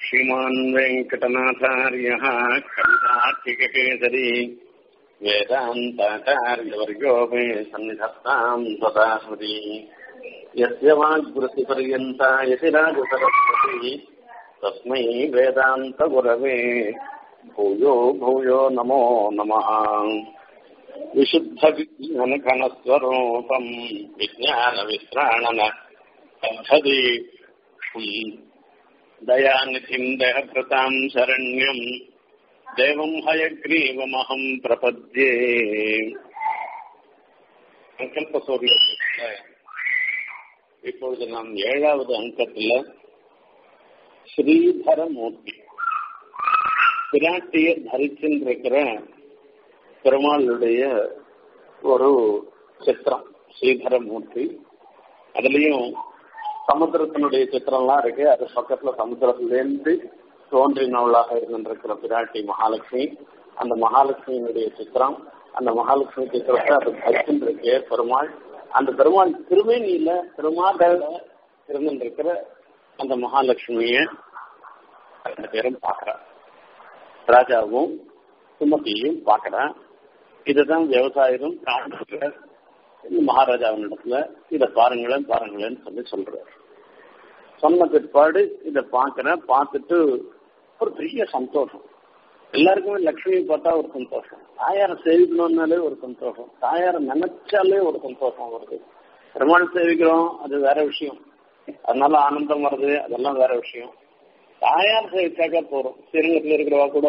श्रीमान् वेङ्कटनाथार्यः कवितार्थिककेसरी वेदान्ताचार्यवर्गो मे सन्निधत्ताम् सदा स्मृति यस्य वाग्वृत्तिपर्यन्ता यतिराजसरस्वती तस्मै वेदान्तगुरवे भूयो भूयो नमो नमः विशुद्धविज्ञानघनस्वरूपम् विज्ञानविश्राणन पद्धति दयानिधिम् देहभृताम् शरण्यम् தேவம் ஹயக்ரீவமகம் பிரபத்யே சங்கல்ப சோதிடத்துல இப்பொழுது நாம் ஏழாவது அங்கத்துல ஸ்ரீதரமூர்த்தி பிராட்டிய தரிச்சின்றிருக்கிற பெருமாளுடைய ஒரு சித்திரம் ஸ்ரீதரமூர்த்தி அதுலயும் சமுத்திரத்தினுடைய சித்திரம்லாம் இருக்கு அது பக்கத்துல சமுத்திரத்திலேருந்து தோன்றினவளாக இருந்திருக்கிற பிராட்டி மகாலட்சுமி அந்த மகாலட்சுமியினுடைய சித்திரம் அந்த மகாலட்சுமி சித்திரத்தை அது தரிச்சின்றிருக்கு பெருமாள் அந்த பெருமாள் திருமேனியில பெருமாள்ல இருந்திருக்கிற அந்த மகாலட்சுமிய ரெண்டு பேரும் பாக்குறான் ராஜாவும் சுமதியும் பாக்குறான் இதுதான் விவசாயம் காண்ற மகாராஜாவினிடத்துல இதை பாருங்களேன் பாருங்களேன்னு சொல்லி சொல்றாரு சொன்ன பிற்பாடு இதை பார்க்கிறேன் பார்த்துட்டு ஒரு பெரிய சந்தோஷம் எல்லாருக்குமே லக்ஷ்மி பார்த்தா ஒரு சந்தோஷம் தாயாரை சேவிக்கணும்னாலே ஒரு சந்தோஷம் தாயாரை நினைச்சாலே ஒரு சந்தோஷம் வருது பெருமாள் சேவிக்கிறோம் அது வேற விஷயம் அதனால ஆனந்தம் வருது அதெல்லாம் வேற விஷயம் தாயார் சேவிச்சாக்கா போறோம் ஸ்ரீரங்கத்தில் இருக்கிறவா கூட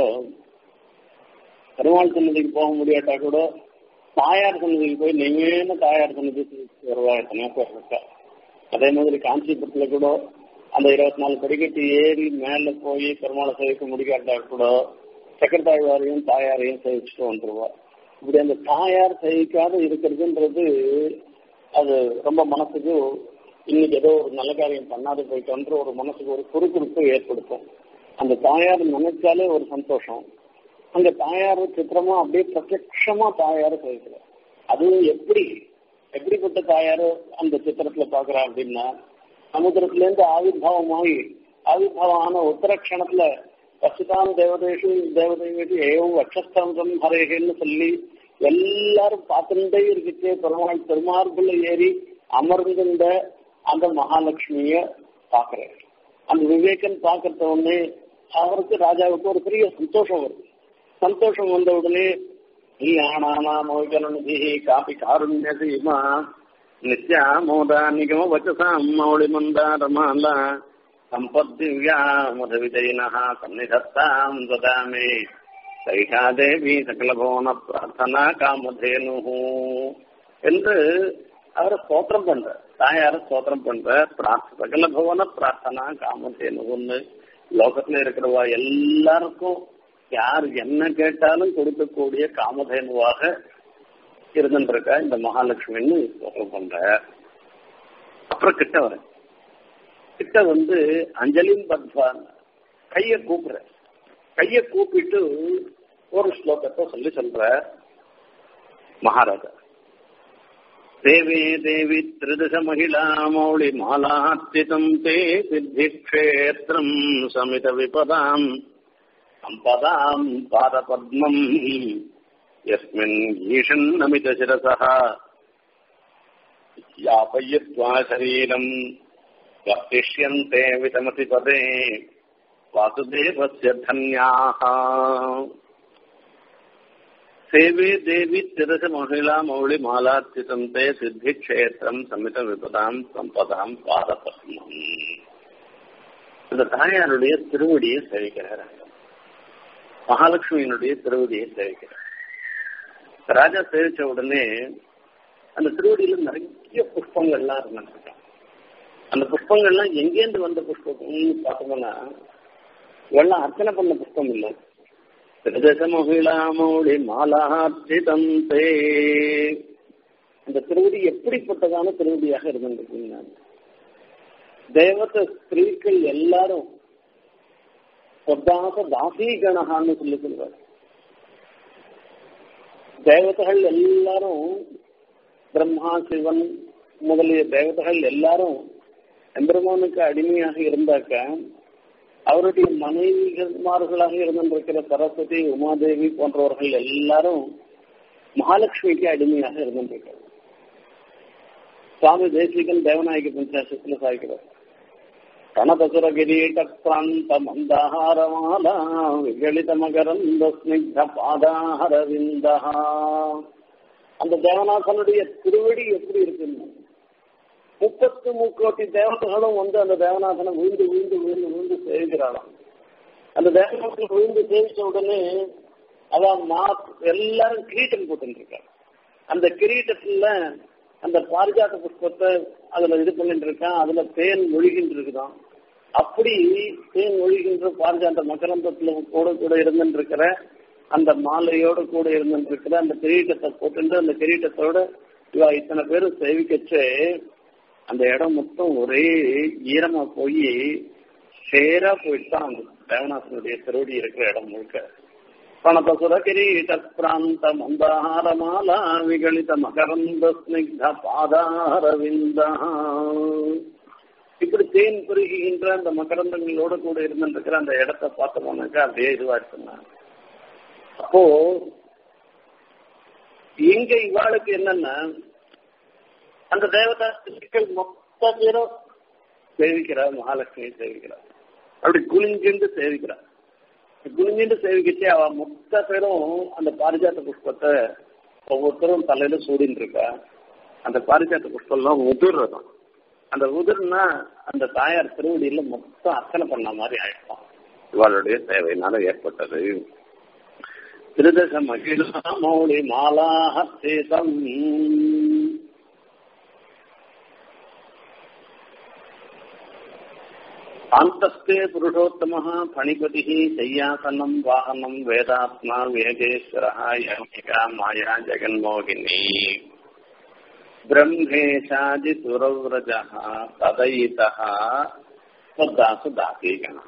பெருமாள் சன்னதிக்கு போக முடியாட்டா கூட தாயார் சன்னதிக்கு போய் நெய்வேன தாயார் சன்னதி வருவா எத்தனையோ பேர் இருக்கா அதே மாதிரி காஞ்சிபுரத்துல கூட அந்த இருபத்தி நாலு படிக்கட்டு ஏறி மேல போய் பெருமாளை சேவிக்க முடியாட்டா கூட சக்கரத்தாழ்வாரையும் தாயாரையும் சேவிச்சுட்டு வந்துருவா இப்படி அந்த தாயார் சேவிக்காத இருக்கிறதுன்றது அது ரொம்ப மனசுக்கு இன்னைக்கு ஏதோ ஒரு நல்ல காரியம் பண்ணாத போயிட்டோன்ற ஒரு மனசுக்கு ஒரு குறுக்குறுப்பு ஏற்படுத்தும் அந்த தாயார் நினைச்சாலே ஒரு சந்தோஷம் அந்த தாயார் சித்திரமா அப்படியே பிரத்யட்சமா தாயார சேவிக்கிறோம் அதுவும் எப்படி எப்படிப்பட்ட தாயாரோ அந்த சித்திரத்துல பாக்குறா அப்படின்னா சமுத்திரத்துல இருந்து ஆவிர்வாவமாகி ஆவிர்வாவமான உத்தரக்ஷணத்துல பசுதான் தேவதேஷு தேவதைவேட்டு ஏவும் வட்சஸ்தம்பம் ஹரேகன்னு சொல்லி எல்லாரும் பார்த்துட்டே இருக்குச்சே பெருமாள் பெருமாறுக்குள்ள ஏறி அமர்ந்திருந்த அந்த மகாலட்சுமிய பாக்குறேன் அந்த விவேகன் பாக்குறத உடனே அவருக்கு ராஜாவுக்கு ஒரு பெரிய சந்தோஷம் வருது சந்தோஷம் வந்த உடனே ஈயானாமோகரணிதிः कापि कारुण्यसीमा नित्या मोदा निगम वचसाम् मौलिमन्दारमाला सम्पद्दिव्या मधुविजयिनः सन्निधत्ताम् ददामि சைஷா தேவி சகலபவன பிரார்த்தனா காமதேனு என்று அவரை ஸ்தோத்திரம் பண்ற தாயார ஸ்தோத்திரம் பண்ற பிரார்த்த சகல பவன பிரார்த்தனா காமதேனுன்னு லோகத்துல இருக்கிறவா எல்லாருக்கும் யார் என்ன கேட்டாலும் கொடுக்கக்கூடிய காமதேனுவாக இருந்துருக்க இந்த மகாலட்சுமின்னு சொல்ல பண்ற அப்புறம் கிட்ட வர கிட்ட வந்து அஞ்சலின் பத்வான் கைய கூப்பிடுற கைய கூப்பிட்டு ஒரு ஸ்லோகத்தை சொல்லி சொல்ற மகாராஜா தேவே தேவி திருதச மகிழா மௌளி மாலாத்திதம் தே சித்தி க்ஷேத்திரம் சமித விபதாம் सम्पदाम् पादपद्मम् यस्मिन् ईषन्नमितशिरसः यापयित्वा शरीरम् वर्तिष्यन्ते वितमतिपदे वासुदेवस्य धन्याः सेवे देवी तिरस महिला मौळि मालार्चितम् ते सिद्धिक्षेत्रम् समितविपदाम् சம்பதாம் பாதபத்மம் இந்த தாயாருடைய திருவடியை சேவிக்கிறார் மகாலட்சுமியினுடைய திருவடியை சேவிக்கிறார் ராஜா சேவிச்ச உடனே அந்த திருவடியில நிறைய புஷ்பங்கள்லாம் இருந்துருக்கான் அந்த புஷ்பங்கள்லாம் எங்கேருந்து வந்த புஷ்பம்னு பார்த்தோம்னா இவெல்லாம் அர்ச்சனை பண்ண புஷ்பம் இல்லை திருதச மகிழாமௌளி மாலார்ச்சிதம் தே அந்த திருவடி எப்படிப்பட்டதான திருவடியாக இருந்திருக்குங்க தேவத ஸ்திரீக்கள் எல்லாரும் சொத்தாச தாசீகணகான்னு சொல்லி சொல்வார் தேவதைகள் எல்லாரும் பிரம்மா சிவன் முதலிய தேவதைகள் எல்லாரும் எம்பெருமானுக்கு அடிமையாக இருந்தாக்க அவ அவருடைய மனைவிமார்களாக இருந்திருக்கிற சரஸ்வதி உமாதேவி போன்றவர்கள் எல்லாரும் மகாலட்சுமிக்கு அடிமையாக இருந்திருக்கிறார் சுவாமி தேசிகன் தேவநாயக பஞ்சாசத்துல சாய்க்கிறார் கனதசுர கிரீட பிராந்த மந்தாரமாலா விகலித மகரந்த ஸ்னிக்த பாதாரவிந்தா அந்த தேவநாதனுடைய திருவடி எப்படி இருக்குன்னு முப்பத்து முக்கோட்டி தேவதைகளும் வந்து அந்த தேவநாதனை விழுந்து விழுந்து விழுந்து விழுந்து சேவிக்கிறாளாம் அந்த தேவநாதனை விழுந்து சேவிச்ச உடனே அதான் மா எல்லாரும் கிரீட்டம் போட்டு இருக்காங்க அந்த கிரீட்டத்துல அந்த பாரிஜாத புஷ்பத்தை அதுல இது பண்ணிட்டு இருக்கான் அதுல தேன் ஒழுகின்ற இருக்குதான் அப்படி தேன் ஒழுகின்ற பாரிஜாத மகரந்தத்துல கூட கூட இருந்துட்டு இருக்கிற அந்த மாலையோட கூட இருந்துட்டு இருக்கிற அந்த கிரீட்டத்தை போட்டு அந்த கிரீட்டத்தோட இவா இத்தனை பேரும் சேவிக்கச்சு அந்த இடம் மொத்தம் ஒரே ஈரமா போய் சேரா போயிட்டு தான் அந்த தேவநாசனுடைய திருவடி இருக்கிற இடம் முழுக்க பணபசுர கிரீட பிராந்த மந்தாரமாலா விகலித மகரந்த ஸ்னிக்த பாதாரவிந்தா இப்படி தேன் பெருகுகின்ற அந்த மகரந்தங்களோட கூட இருந்துருக்கிற அந்த இடத்த பார்த்தோம்னாக்கா அப்படியே இதுவா இருக்குங்க அப்போ இங்க இவாளுக்கு என்னன்னா அந்த தேவதா மொத்த பேரும் சேவிக்கிறார் மகாலட்சுமி சேவிக்கிறார் அப்படி குனிஞ்சிருந்து சேவிக்கிறார் குனிஞ்சிட்டு சேவிக்கிச்சு அவ மொத்த பேரும் அந்த பாரிஜாத்த புஷ்பத்தை ஒவ்வொருத்தரும் தலையில சூடின்னு இருக்கா அந்த பாரிஜாத்த புஷ்பம்லாம் உதிர்றதும் அந்த உதிர்னா அந்த தாயார் திருவடியில மொத்தம் அர்ச்சனை பண்ண மாதிரி ஆயிடும் இவளுடைய சேவையினால ஏற்பட்டது திருதச மகிழா மௌளி மாலாஹேதம் காந்தஸ்தே புருஷோத்தம பணிபதி சையாசனம் வாகனம் வேதாத்மா வேகேஸ்வர யமிகா மாயா ஜெகன்மோகினி பிரம்மேஷாதி சுரவ்ரஜ ததயித தாசு தாசீகன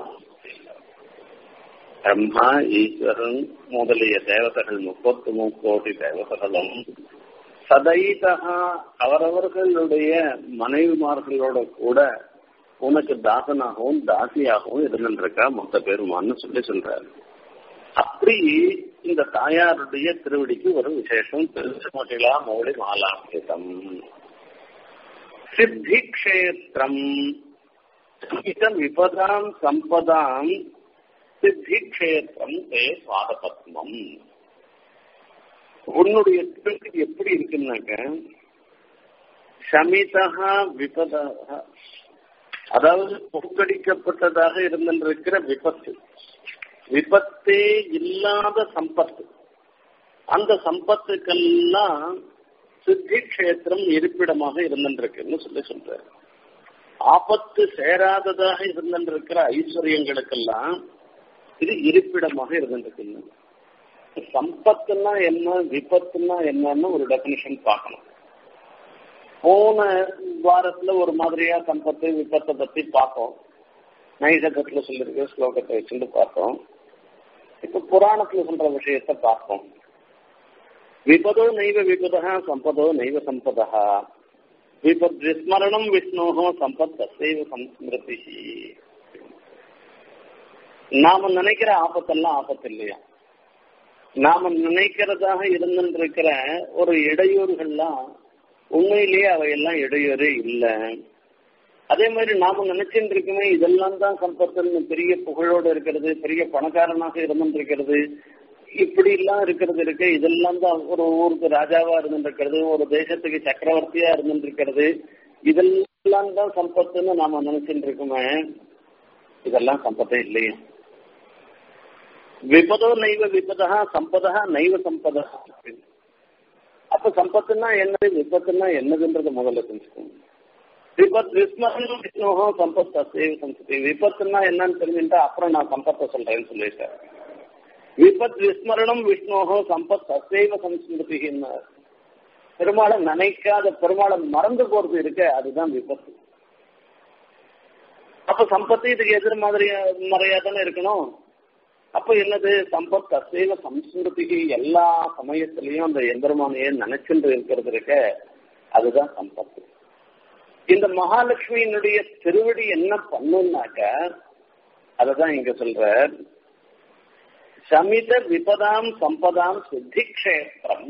பிரம்மா ஈஸ்வரன் முதலிய தேவதைகள் முப்பத்து முக்கோடி தேவதைகளும் சதைதா அவரவர்களுடைய மனைவிமார்களோட கூட உனக்கு தாசனாகவும் தாசியாகவும் இருந்திருக்கா மொத்த பேருமான்னு சொல்லி சொல்றாரு அப்படி இந்த தாயாருடைய திருவடிக்கு ஒரு விசேஷம் திருமகிழா மௌளி மாலாபிதம் சித்தி கஷேத்திரம் விபதாம் சம்பதாம் சித்தி கஷேத்திரம் தே சுவாதபத்மம் உன்னுடைய திருவடி எப்படி இருக்குன்னாக்க சமிதா விபதா அதாவது போக்கடிக்கப்பட்டதாக இருந்திருக்கிற விபத்து விபத்தே இல்லாத சம்பத்து அந்த சம்பத்துக்கெல்லாம் சித்தி கஷேத்திரம் இருப்பிடமாக இருந்திருக்குன்னு சொல்லி சொல்ற ஆபத்து சேராததாக இருந்திருக்கிற ஐஸ்வர்யங்களுக்கெல்லாம் இது இருப்பிடமாக இருந்திருக்குன்னு சம்பத்துன்னா என்ன விபத்துன்னா என்னன்னு ஒரு டெபினிஷன் பார்க்கணும் போன வாரத்துல ஒரு மாதிரியா சம்பத்து விபத்தை பத்தி பார்த்தோம் நைசகத்துல சொல்லிருக்க ஸ்லோகத்தை வச்சுட்டு பார்த்தோம் இப்ப புராணத்துல சொல்ற விஷயத்த பார்த்தோம் விபதோ நைவ விபதா சம்பதோ நைவ சம்பதா விபத் விஸ்மரணம் விஷ்ணோகோ சம்பத் தசைவ சம்ஸ்மிருதி நாம நினைக்கிற ஆபத்தெல்லாம் ஆபத்து இல்லையா நாம நினைக்கிறதாக இருந்துருக்கிற ஒரு இடையூறுகள்லாம் உண்மையிலேயே அவையெல்லாம் இடையூறு இல்லை அதே மாதிரி நாம நினைச்சுட்டு இருக்குமே இதெல்லாம் தான் சம்பத்துன்னு பெரிய புகழோடு இருக்கிறது பெரிய பணக்காரனாக இருந்துருக்கிறது இப்படி எல்லாம் இருக்கிறது இருக்கு இதெல்லாம் தான் ஒரு ஊருக்கு ராஜாவா இருந்துருக்கிறது ஒரு தேசத்துக்கு சக்கரவர்த்தியா இருந்துருக்கிறது இதெல்லாம் தான் சம்பத்துன்னு நாம நினைச்சுட்டு இருக்குமே இதெல்லாம் சம்பத்தே இல்லையே விபதோ நைவ விபதா சம்பதா நைவ சம்பதா அப்ப சம்பத்துனா என்னது விபத்துனா என்னதுன்றத முதல்ல தெரிஞ்சுக்கணும் விபத் விஸ்மரணம் விஷ்ணுகம் சம்பத் அசைவ சம்பத்தி விபத்துனா என்னன்னு தெரிஞ்சுட்டா அப்புறம் நான் சம்பத்தை சொல்றேன்னு சொல்லிட்டேன் விபத் விஸ்மரணம் விஷ்ணுகம் சம்பத் அசைவ சம்ஸ்மிருதின்னு பெருமாளை நினைக்காத பெருமாளை மறந்து போறது இருக்க அதுதான் விபத்து அப்ப சம்பத்து இதுக்கு எதிர் மாதிரியா முறையா இருக்கணும் அப்ப என்னது சம்பத் அசைவ சம்ஸ்கிருதிக்கு எல்லா சமயத்திலையும் அந்த எம்பெருமானையே நினைச்சுட்டு இருக்கிறது இருக்க அதுதான் சம்பத்து இந்த மகாலட்சுமியினுடைய திருவடி என்ன பண்ணுனாக்க அததான் இங்க சொல்ற சமித விபதாம் சம்பதாம் சித்திக்ஷேத்திரம்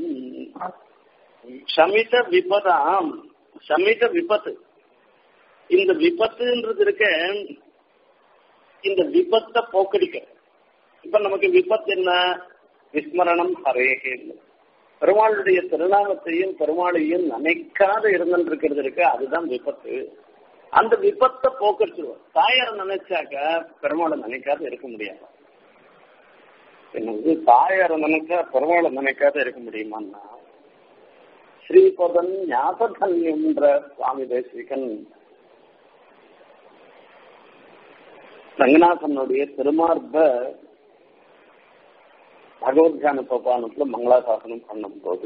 சமித விபதாம் சமித விபத்து இந்த விபத்துன்றது இருக்க இந்த விபத்தை போக்கடிக்க இப்ப நமக்கு விபத்து என்ன விஸ்மரணம் ஹரேகே பெருமாளுடைய திருநாமத்தையும் பெருமாளையும் நினைக்காத இருந்துருக்கிறது இருக்கு அதுதான் விபத்து அந்த விபத்தை போக்கடிச்சிருவோம் தாயாரை நினைச்சாக்க பெருமாளை நினைக்காத இருக்க முடியாது என்னது தாயாரை நினைச்சா பெருமாளை நினைக்காத இருக்க முடியுமான்னா ஸ்ரீபதன் ஞாபகன்யம்ன்ற சுவாமி தேசிகன் ரங்கநாதனுடைய திருமார்ப பகவத்யான சோபானத்துல மங்களாசாசனம் பண்ணும் போது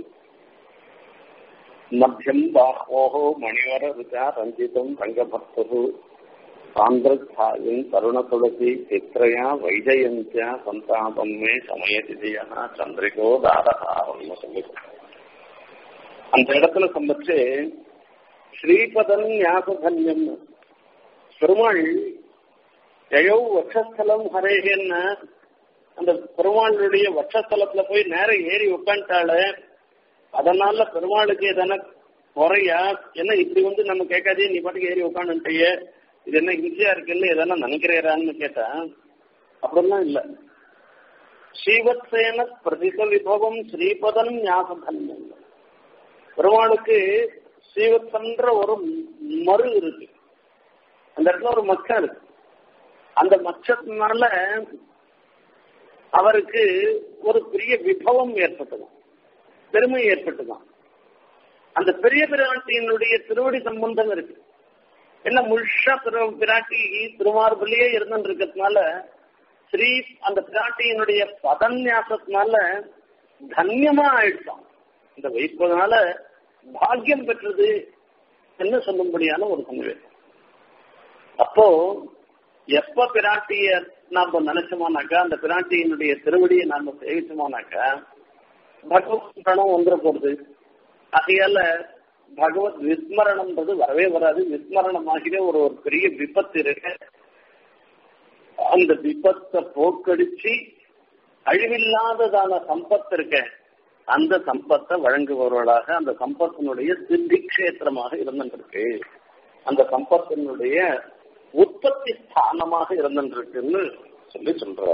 மத்தியம் பாஹ்வோஹோ மணிவர ருச்சா ரஞ்சிதம் ரங்கபக்து சாந்திரஸ்தாயின் தருண துளசி சித்திரையா வைஜயந்தியா சந்தாபம் மே சமயதிதியா சந்திரிகோ தாரகாரம் சொல்லி அந்த இடத்துல சம்பச்சு ஸ்ரீபதன் ஞாபகன்யம் பெருமாள் ஜயோ வட்சஸ்தலம் ஹரேகன்னு அந்த பெருமாளுடைய வட்சஸ்தலத்துல போய் நேரம் ஏறி உட்காந்துட்டாள அதனால பெருமாளுக்கு எதனா குறையா என்ன இப்படி வந்து நம்ம கேட்காதே நீ பாட்டுக்கு ஏறி உட்காந்துட்டிய இது என்ன ஈஸியா இருக்குன்னு எதனா நினைக்கிறேரான்னு கேட்டா அப்படிலாம் இல்ல ஸ்ரீவத்சேன பிரதிப விபவம் ஸ்ரீபதன் ஞாபகன்யம் பெருமாளுக்கு ஸ்ரீவத்சன்ற ஒரு மறு இருக்கு அந்த இடத்துல ஒரு மச்சம் இருக்கு அந்த மச்சத்தினால அவருக்கு ஒரு பெரிய விபவம் ஏற்பட்டது பெருமை ஏற்பட்டுதான் அந்த பெரிய பிராட்டியினுடைய திருவடி சம்பந்தம் இருக்கு என்ன முழுஷா பிராட்டி திருமார்பிலேயே இருந்துட்டு இருக்கிறதுனால ஸ்ரீ அந்த பிராட்டியினுடைய பதன்யாசத்தினால தன்யமா ஆயிடுச்சான் இந்த வைப்பதனால பாக்கியம் பெற்றது என்ன சொல்லும்படியான ஒரு சன்னிவேசம் அப்போ எப்ப பிராட்டிய நாம நினைச்சோமானாக்கா அந்த பிராட்டியினுடைய திருவடியை நாம சேவிச்சோமானாக்கா பகவத் பிரணம் வந்துட போறது ஆகையால பகவத் விஸ்மரணம்ன்றது வரவே வராது விஸ்மரணமாகிற ஒரு ஒரு பெரிய விபத்து இருக்கு அந்த விபத்தை போக்கடிச்சு அழிவில்லாததான சம்பத்து இருக்க அந்த சம்பத்தை வழங்குபவர்களாக அந்த சம்பத்தினுடைய சித்தி கஷேத்திரமாக இருந்துருக்கு அந்த சம்பத்தினுடைய உற்பத்தி ஸ்தானமாக இருந்துருக்குன்னு சொல்லி சொல்ற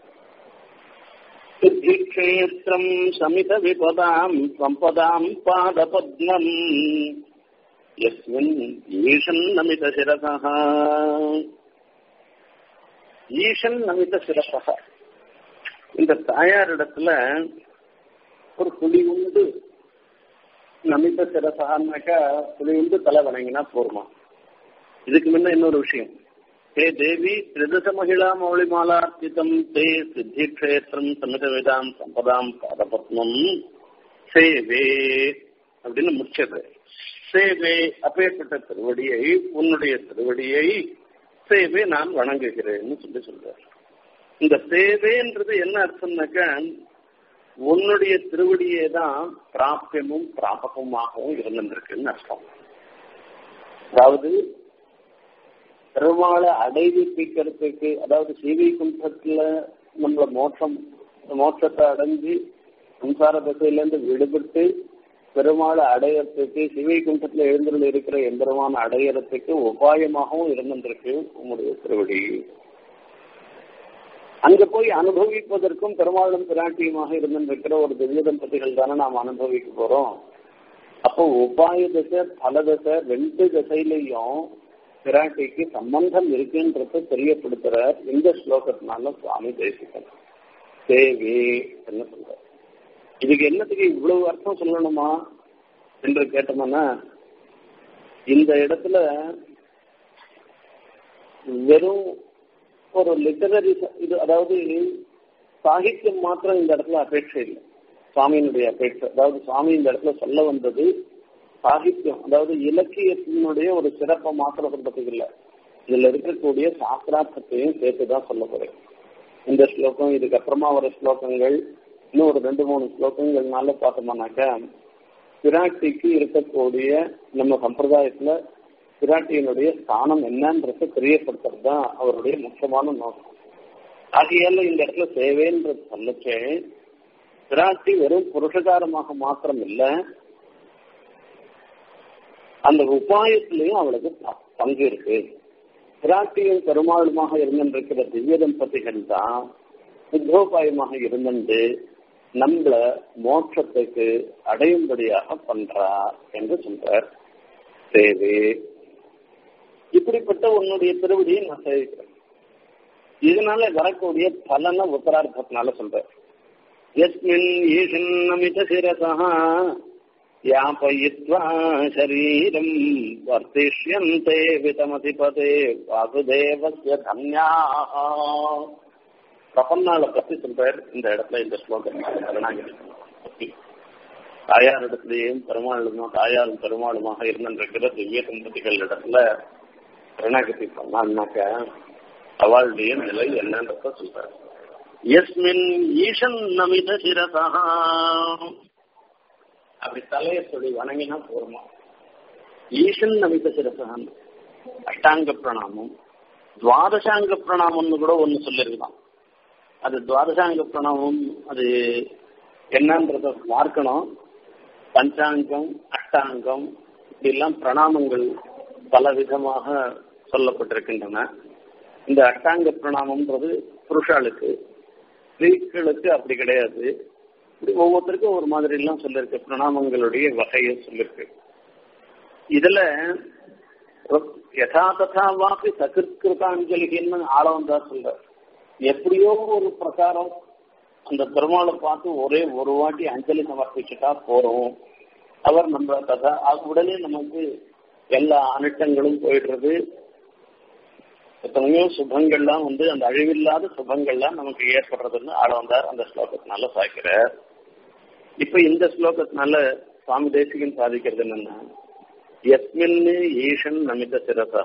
சித்திக்ஷேத்திரம் சமித விபதாம் சம்பதாம் பாதபத்மம் எஸ்மின் ஈஷன் நமித சிரசா ஈஷன் நமித சிரசா இந்த தாயாரிடத்துல ஒரு புலி உண்டு நமித சிரசான்னாக்கா புலி உண்டு தலை வணங்கினா போருமா இதுக்கு முன்ன இன்னொரு விஷயம் ஹே தேவி திரிதச மகிழா மௌளிமாலார்த்திதம் தே சித்தி கஷேத்திரம் சமித வேதாம் சம்பதாம் பாதபத்மம் சேவே அப்படின்னு முடிச்சது சேவே அப்பேற்பட்ட திருவடியை உன்னுடைய திருவடியை சேவை நான் வணங்குகிறேன்னு சொல்லி சொல்றார் இந்த சேவைன்றது என்ன அர்த்தம்னாக்க உன்னுடைய திருவடியே தான் பிராபியமும் பிராபகமாகவும் இருந்திருக்குன்னு அர்த்தம் அதாவது பெருமாளை அடைவிப்பிக்கிறதுக்கு அதாவது சீவை குண்டத்துல நம்மள மோட்சம் மோட்சத்தை அடைஞ்சு சம்சார தசையிலேருந்து விடுபட்டு பெருமாளை அடையறதுக்கு சிவை குண்டத்துல எழுந்திருந்து இருக்கிற எந்திரமான அடையறதுக்கு உபாயமாகவும் இருந்திருக்கு உங்களுடைய திருவடி அங்க போய் அனுபவிப்பதற்கும் பெருமாளும் பிராட்டியுமாக இருந்திருக்கிற ஒரு திவ்ய தம்பதிகள் தானே நாம் அனுபவிக்க போறோம் அப்போ உபாய தசை பல தசை ரெண்டு தசையிலையும் பிராட்டிக்கு சம்பந்தம் இருக்குன்றத தெரியப்படுத்துறார் இந்த ஸ்லோகத்தினால சுவாமி தேசிகன் தேவி என்ன சொல்ற இதுக்கு என்னத்துக்கு இவ்வளவு அர்த்தம் சொல்லணுமா என்று கேட்டோம்னா இந்த இடத்துல வெறும் ஒரு லிட்டரரி இது அதாவது சாகித்யம் மாத்திரம் இந்த இடத்துல அபேட்சை இல்லை சுவாமியினுடைய அபேட்சை அதாவது சுவாமி இந்த இடத்துல சொல்ல வந்தது சாகித்யம் அதாவது இலக்கியத்தினுடைய ஒரு சிறப்பை மாத்திரம் சொல்றதுக்கு இல்லை இதுல இருக்கக்கூடிய சாஸ்திரார்த்தத்தையும் சேர்த்துதான் சொல்ல போறேன் இந்த ஸ்லோகம் இதுக்கு அப்புறமா வர ஸ்லோகங்கள் இன்னும் ஒரு ரெண்டு மூணு ஸ்லோகங்கள்னால பார்த்தோம்னாக்கா பிராட்டிக்கு இருக்கக்கூடிய நம்ம சம்பிரதாயத்துல பிராட்டியினுடைய ஸ்தானம் என்னன்றத தெரியப்படுத்துறது தான் அவருடைய முக்கியமான நோக்கம் ஆகையால இந்த இடத்துல சேவைன்றது சொல்லச்சே பிராட்டி வெறும் புருஷகாரமாக மாத்திரம் இல்ல அந்த உபாயத்திலையும் அவளுக்கு பங்கு இருக்கு பிராட்டியும் பெருமாளுமாக இருந்திருக்கிற திவ்ய தம்பதிகள் தான் சித்தோபாயமாக இருந்துட்டு நம்மள மோட்சத்துக்கு அடையும்படியாக பண்றா என்று சொல்றார் சேவே இப்படிப்பட்ட உன்னுடைய திருவடியை நான் சேவிக்கிறேன் இதனால வரக்கூடிய பலனை உத்தரார்த்தத்தினால சொல்றேன் எஸ்மின் ஈஷன்னமித சிரசா யாபயித்வா சரீரம் வர்த்திஷ்யந்தே விதமதிபதே வாசுதேவஸ்ய தன்யாக பிரபன்னால பத்தி சொல்றார் இந்த இடத்துல இந்த ஸ்லோகம் கருணாகிரி தாயார் இடத்துலயும் பெருமாளுமா தாயாரும் பெருமாளுமாக இருந்திருக்கிற திவ்ய சம்பதிகள் இடத்துல கருணாகதி பண்ணான்னாக்க அவளுடைய நிலை என்னன்றத சொல்றார் எஸ்மின் ஈஷன் நமித சிரசா அப்படி தலையை சொல்லி வணங்கினா போருமா ஈஷன் நமித சிரசான் அஷ்டாங்க பிரணாமம் துவாதசாங்க பிரணாமம்னு கூட ஒன்னு சொல்லியிருக்கலாம் அது துவாதசாங்க பிரணாமம் அது என்னன்றத பார்க்கணும் பஞ்சாங்கம் அஷ்டாங்கம் இப்படிலாம் பிரணாமங்கள் பல விதமாக சொல்லப்பட்டிருக்கின்றன இந்த அஷ்டாங்க பிரணாமம்ன்றது புருஷாளுக்கு ஸ்திரீகளுக்கு அப்படி கிடையாது இப்படி ஒவ்வொருத்தருக்கும் ஒரு மாதிரி எல்லாம் சொல்லிருக்கு பிரணாமங்களுடைய வகையை சொல்லிருக்கு இதுல யதா ததா வாப்பி சகிருத்தாஞ்சலின்னு ஆளவந்தா சொல்ற எப்படியோ ஒரு பிரகாரம் அந்த பெருமாளை பார்த்து ஒரே ஒரு வாட்டி அஞ்சலி சமர்ப்பிச்சுட்டா போறோம் அவர் நம்ம கதா உடனே நமக்கு எல்லா அனுட்டங்களும் போயிடுறது எத்தனையோ சுபங்கள்லாம் வந்து அந்த அழிவில்லாத சுபங்கள்லாம் நமக்கு ஏற்படுறதுன்னு ஆள வந்தார் அந்த ஸ்லோகத்தினால சாய்க்கிறார் இப்ப இந்த ஸ்லோகத்தினால சுவாமி தேசிகன் சாதிக்கிறது என்னன்னா எஸ்மின் ஈஷன் நமித சிரசா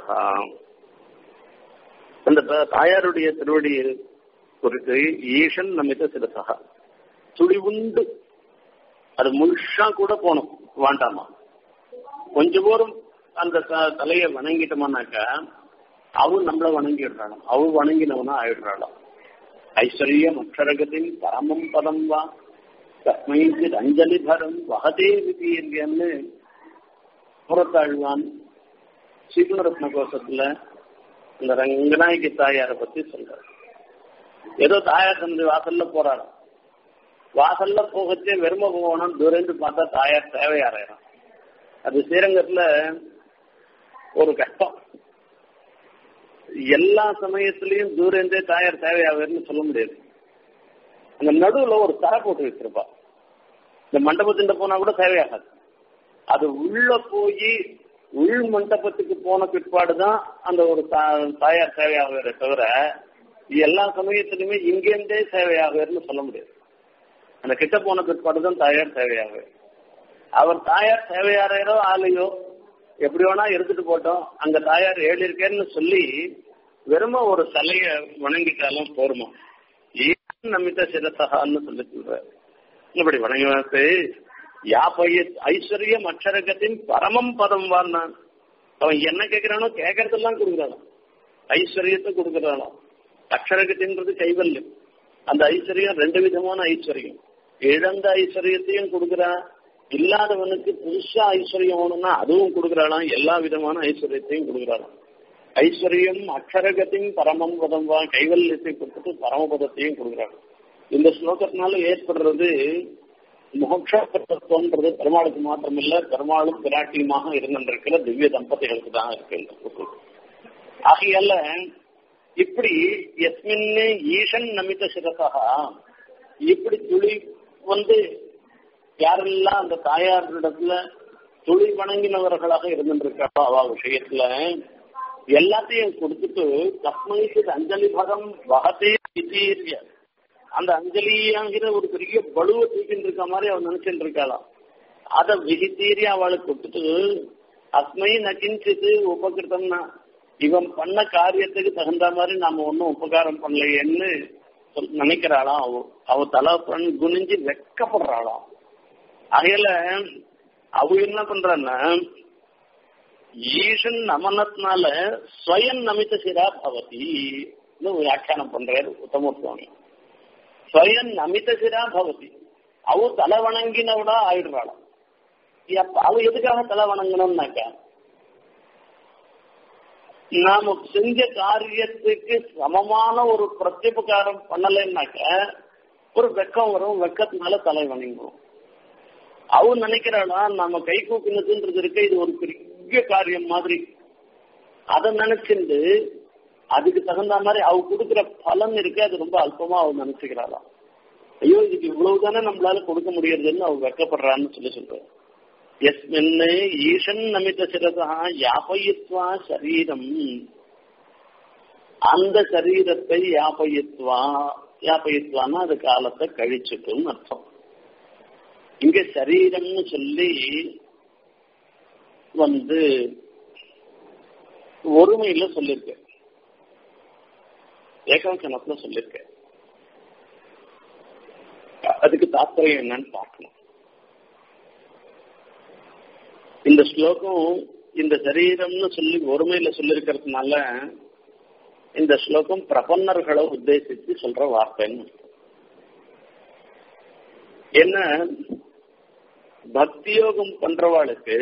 அந்த தாயாருடைய திருவடி குறித்து ஈஷன் நமித சிரசா துளி உண்டு அது முழுஷா கூட போகணும் வேண்டாமா கொஞ்சம் போரும் அந்த தலையை வணங்கிட்டோம்னாக்கா அவ நம்மள வணங்கிடுறாளாம் அவ வணங்கினவனா ஆயிடுறாளாம் ஐஸ்வர்யம் அக்ஷரகத்தின் பரமம் பதம் வா கஸ்மைக்கு அஞ்சலி பரம் வகதே விதியன்னு புறத்தாழ்வான் சீகுணரத்ன கோஷத்துல இந்த ரங்கநாயகி தாயாரை பத்தி சொல்றாரு ஏதோ தாயார் தந்து வாசல்ல போறாராம் வாசல்ல போகச்சே வெறும போகணும் தூரந்து பார்த்தா தாயார் தேவையாறாயிரம் அது ஸ்ரீரங்கத்துல ஒரு கஷ்டம் எல்லா சமயத்திலையும் தூரந்தே தாயார் தேவையாவேன்னு சொல்ல முடியாது அந்த நடுவுல ஒரு தரை போட்டு வச்சிருப்பா இந்த மண்டபத்தின் போனா கூட தேவையாகாது அது உள்ள போய் உள் மண்டபத்துக்கு போன பிற்பாடுதான் அந்த ஒரு தாயார் சேவையாகிற தவிர எல்லா சமயத்திலுமே இங்கேருந்தே சேவையாகுன்னு சொல்ல முடியாது அந்த கிட்ட போன பிற்பாடுதான் தாயார் சேவையாகு அவர் தாயார் சேவையாரையோ ஆலையோ எப்படி வேணா எடுத்துட்டு போட்டோம் அங்க தாயார் ஏழு இருக்கேன்னு சொல்லி வெறும ஒரு சிலைய வணங்கிட்டாலும் போருமா ஏன் நமித்த சிரசகான்னு சொல்லி சொல்ற இப்படி வணங்கி வந்து யாப்பைய ஐஸ்வர்யம் அக்ஷரகத்தின் பரமம் பதம் வாழ்னான் அவன் என்ன கேட்கிறானோ கேட்கறதெல்லாம் கொடுக்குறானோ ஐஸ்வர்யத்தை கொடுக்குறானோ அக்ஷரகத்தின்றது கைவல்யம் அந்த ஐஸ்வர்யம் ரெண்டு விதமான ஐஸ்வர்யம் இழந்த ஐஸ்வர்யத்தையும் கொடுக்குறான் இல்லாதவனுக்கு புதுசா ஐஸ்வர்யம் வேணும்னா அதுவும் கொடுக்குறாளாம் எல்லா விதமான ஐஸ்வர்யத்தையும் கொடுக்குறாளாம் ஐஸ்வர்யம் அக்ஷரகத்தின் பரமம் பதம் வா கைவல்யத்தை கொடுத்துட்டு பரமபதத்தையும் கொடுக்குறாங்க இந்த ஸ்லோகத்தினால ஏற்படுறது மோட்சத்துவம்ன்றது பெருமாளுக்கு மாத்திரமில்ல பெருமாளும் பிராட்டியுமாக இருந்திருக்கிற திவ்ய தம்பதிகளுக்கு தான் இருக்கு ஆகையால இப்படி எஸ்மின்னே ஈசன் நமித்த சிரசா இப்படி துளி வந்து யாரெல்லாம் அந்த தாயாரிடத்துல துளி வணங்கினவர்களாக இருந்திருக்காளோ அவ விஷயத்துல எல்லாத்தையும் கொடுத்துட்டு கஸ்மைக்கு அஞ்சலி பதம் வகத்தே விதீரிய அந்த அஞ்சலியாங்கிற ஒரு பெரிய பலுவை தூக்கிட்டு இருக்க மாதிரி அவன் நினைச்சுட்டு இருக்காளாம் அதை விகித்தீரிய அவளுக்கு கொடுத்துட்டு அஸ்மை நகிஞ்சிது உபகிருத்தம்னா இவன் பண்ண காரியத்துக்கு தகுந்த மாதிரி நாம ஒன்னும் உபகாரம் பண்ணலையேன்னு நினைக்கிறாளாம் அவ அவ தலை பண்ணி குனிஞ்சு வெக்கப்படுறாளாம் அகையில அவ என்ன பண்றான்னா ஈசன் நமனத்தினால ஸ்வயம் நமித்த சிரா பவதி வியாக்கியானம் பண்றாரு உத்தம சுவாமி ஸ்வயன் நமிதசிரா பவதி அவ தலை வணங்கினவிடா ஆயிடுறாளாம் அவ எதுக்காக தலை வணங்கணும்னாக்க நாம செஞ்ச காரியத்துக்கு சமமான ஒரு பிரத்யுபகாரம் பண்ணலைன்னாக்க ஒரு வெக்கம் வரும் வெக்கத்தினால தலை வணங்குவோம் அவ நினைக்கிறாளா நம்ம கை கூப்பினதுன்றது இருக்க இது ஒரு பெரிய காரியம் மாதிரி அதை நினைச்சிருந்து அதுக்கு தகுந்த மாதிரி அவ கொடுக்குற பலன் இருக்கு அது ரொம்ப அல்பமா அவ நினைச்சுக்கிறாளாம் ஐயோ இதுக்கு இவ்வளவு தானே நம்மளால கொடுக்க முடியறதுன்னு அவ வெக்கப்படுறான்னு சொல்லி சொல்றாரு எஸ்மின்னு ஈஷன் நமித சிரதா யாபயித்வா சரீரம் அந்த சரீரத்தை யாபயித்வா யாபயித்வான்னா அது காலத்தை கழிச்சுட்டுன்னு அர்த்தம் இங்க சரீரம்னு சொல்லி வந்து ஒருமையில சொல்லிருக்க ஏகவச்சனத்துல சொல்லிருக்க அதுக்கு தாத்பரியம் என்னன்னு பார்க்கணும் இந்த ஸ்லோகம் இந்த சரீரம்னு சொல்லி ஒருமையில சொல்லிருக்கிறதுனால இந்த ஸ்லோகம் பிரபன்னர்களை உத்தேசித்து சொல்ற வார்த்தைன்னு என்ன பக்தியோகம் பண்றவாளுக்கு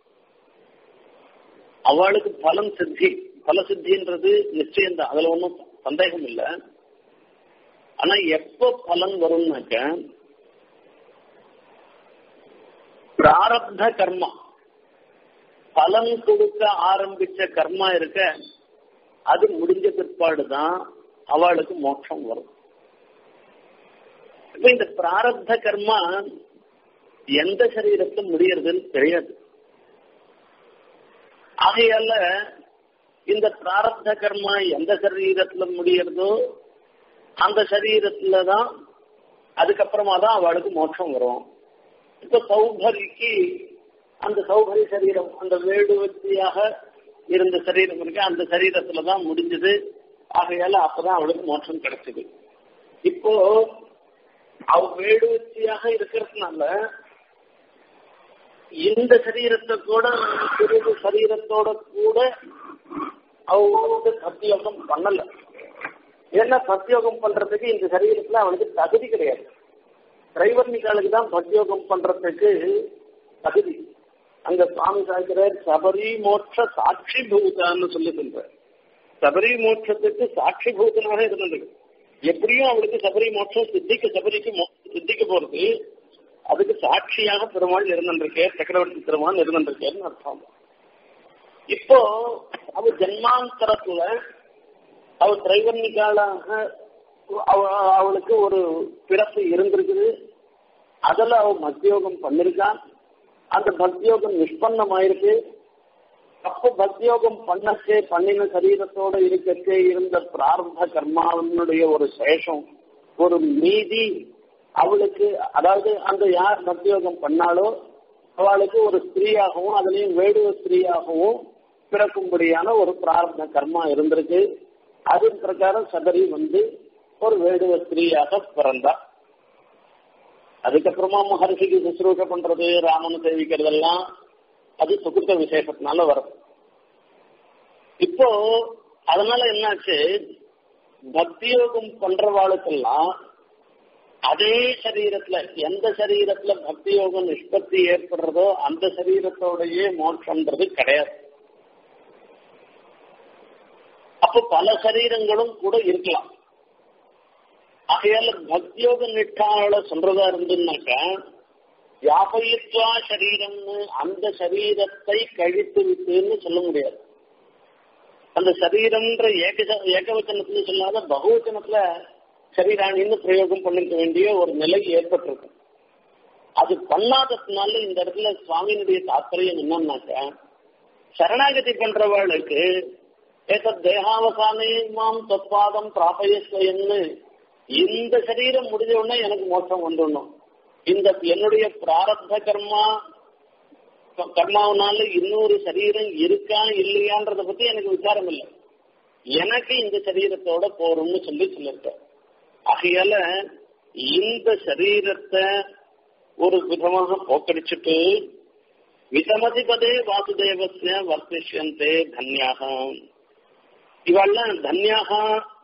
அவளுக்கு பலம் சித்தி பல சித்தின்றது நிச்சயம் தான் அதுல ஒன்றும் சந்தேகம் இல்லை ஆனா எப்போ பலன் வரும்னாக்க பிராரப்த கர்மா பலன் கொடுக்க ஆரம்பிச்ச கர்மா இருக்க அது முடிஞ்ச பிற்பாடு தான் அவளுக்கு மோட்சம் வரும் இப்ப இந்த பிராரப்த கர்மா எந்த சரீரத்தில் முடியறதுன்னு தெரியாது ஆகையால இந்த பிராரப்த கர்மா எந்த சரீரத்துல முடியறதோ அந்த சரீரத்துல தான் அதுக்கப்புறமா தான் அவளுக்கு மோட்சம் வரும் இப்ப சௌபரிக்கு அந்த சௌகரி சரீரம் அந்த வேடுவத்தியாக இருந்த சரீரம் இருக்கு அந்த சரீரத்துல தான் முடிஞ்சது ஆகையால அப்பதான் அவளுக்கு மோட்சம் கிடைச்சது இப்போ அவ வேடுவத்தியாக இருக்கிறதுனால இந்த சரீரத்தை கூட சிறிது சரீரத்தோட கூட அவங்க வந்து சத்தியோகம் பண்ணல ஏன்னா சத்தியோகம் பண்றதுக்கு இந்த சரீரத்துல அவனுக்கு தகுதி கிடையாது டிரைவர்னிக்காலுக்கு தான் சத்தியோகம் பண்றதுக்கு தகுதி அங்க சுவாமி சாய்க்கிறார் சபரி மோட்ச சாட்சி பூதான்னு சொல்லி சொல்றார் சபரி மோட்சத்துக்கு சாட்சி பூதனாக இருந்தது எப்படியும் அவளுக்கு சபரி மோட்சம் சித்திக்க சபரிக்கு சித்திக்க போறது அதுக்கு சாட்சியாக பெருமாள் இருந்திருக்கே சக்கரவர்த்தி பெருமாள் இருந்திருக்கேன்னு அர்த்தம் இப்போ அவ ஜென்மாந்தரத்துல அவ திரைவர்ணிகாலாக அவளுக்கு ஒரு பிறப்பு இருந்திருக்குது அதுல அவ மத்தியோகம் பண்ணிருக்கான் அந்த பக்தியோகம் நிஷ்பன்னமாயிருக்கு அப்போ பக்தியோகம் பண்ணச்சே பண்ணின சரீரத்தோட இருக்கச்சே இருந்த பிரார்த்த கர்மாவனுடைய ஒரு சேஷம் ஒரு மீதி அவளுக்கு அதாவது அந்த யார் பக்தியோகம் பண்ணாலோ அவளுக்கு ஒரு ஸ்திரீயாகவும் அதுலயும் வேடுவ ஸ்திரீயாகவும் பிறக்கும்படியான ஒரு பிரார்த்த கர்மா இருந்திருக்கு அதன் பிரகாரம் சபரி வந்து ஒரு வேடுவ ஸ்திரீயாக பிறந்தா அதுக்கப்புறமா மகர்ஷிக்கு சுசுரூஷ பண்றது ராமனை சேவிக்கிறதெல்லாம் அது சுகிருத்த விசேஷத்தினால வரும் இப்போ அதனால என்னாச்சு பக்தியோகம் பண்றவாளுக்கெல்லாம் அதே சரீரத்துல எந்த சரீரத்துல பக்தி யோகம் நிஷ்பத்தி ஏற்படுறதோ அந்த சரீரத்தோடயே மோட்சம்ன்றது கிடையாது அப்போ பல சரீரங்களும் கூட இருக்கலாம் ஆகையால பக்தியோக நிஷ்டால சொல்றதா இருந்துன்னாக்கா வியாபயித்வா சரீரம்னு அந்த சரீரத்தை கழித்து விட்டுன்னு சொல்ல முடியாது அந்த சரீரம்ன்ற ஏக ஏகவச்சனத்துல சொல்லாத பகுவச்சனத்துல சரீராணின்னு பிரயோகம் பண்ணிக்க வேண்டிய ஒரு நிலை ஏற்பட்டிருக்கு அது பண்ணாததுனால இந்த இடத்துல சுவாமியினுடைய தாற்பயம் என்னன்னாக்க சரணாகதி பண்றவர்களுக்கு ஏதத் தேகாவசானே மாம் தொத்பாதம் பிராபயஸ்வயம்னு இந்த சரீரம் முடிஞ்ச உடனே எனக்கு மோட்சம் வந்துடணும் இந்த என்னுடைய பிராரப்த கர்மா கர்மாவனால இன்னொரு சரீரம் இருக்கா இல்லையான்றத பத்தி எனக்கு விசாரம் இல்லை எனக்கு இந்த சரீரத்தோட போறோம்னு சொல்லி சொல்லிருக்க ஆகையால இந்த சரீரத்தை ஒரு விதமாக போக்கடிச்சுட்டு விதமதிபதே வாசுதேவசிய வர்த்திஷ்யந்தே தன்யாக இவெல்லாம் தன்யாக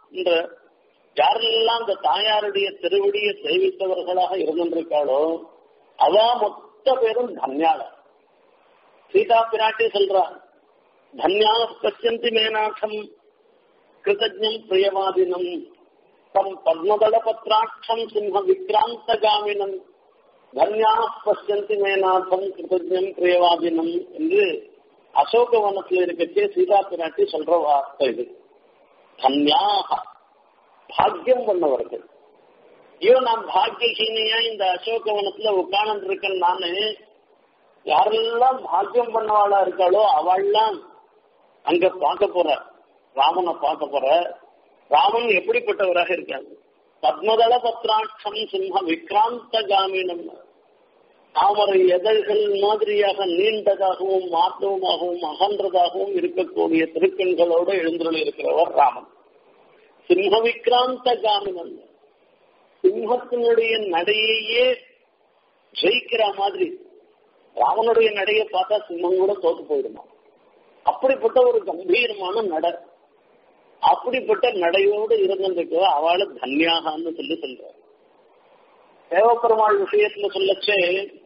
என்ற யாரெல்லாம் அந்த தாயாருடைய திருவடியை சேவித்தவர்களாக இருந்திருக்காளோ அவ மொத்த பேரும் தன்யாள சீதா பிராட்டி சொல்றா தன்யா பசியந்தி மேனாட்சம் கிருதஜம் பிரியவாதினம் தம் பத்மதள பத்ராட்சம் சிம்ம விக்ராந்த காமினம் தன்யா பசியந்தி மேனாட்சம் கிருதஜம் பிரியவாதினம் என்று அசோகவனத்தில் இருக்கச்சே சீதா பிராட்டி சொல்ற வார்த்தை இது தன்யாக பாக்கியம் பண்ணவர்கள் ஐயோ நான் பாக்கியஹீனையா இந்த அசோகவனத்துல உட்கார்ந்து இருக்கேன் நானு யாரெல்லாம் பாக்கியம் பண்ணவாளா இருக்காளோ அவள்லாம் அங்க பார்க்க போற ராமனை பார்க்க போற ராமன் எப்படிப்பட்டவராக இருக்காங்க பத்மதள பத்ராட்சம் சிம்ம விக்ராந்த காமினம் தாமரை எதழ்கள் மாதிரியாக நீண்டதாகவும் மாற்றமாகவும் அகன்றதாகவும் இருக்கக்கூடிய திருக்கண்களோடு எழுந்துள்ள இருக்கிறவர் ராமன் சிம்ம விக்ராந்த காமினன் சிம்மத்தினுடைய நடையையே ஜெயிக்கிற மாதிரி ராவனுடைய நடையை பார்த்தா சிம்மம் கூட தோத்து போயிடுமா அப்படிப்பட்ட ஒரு கம்பீரமான நடை அப்படிப்பட்ட நடையோடு இருந்திருக்க அவளை தன்யாகான்னு சொல்லி சொல்ற தேவப்பெருமாள் விஷயத்துல சொல்லச்சே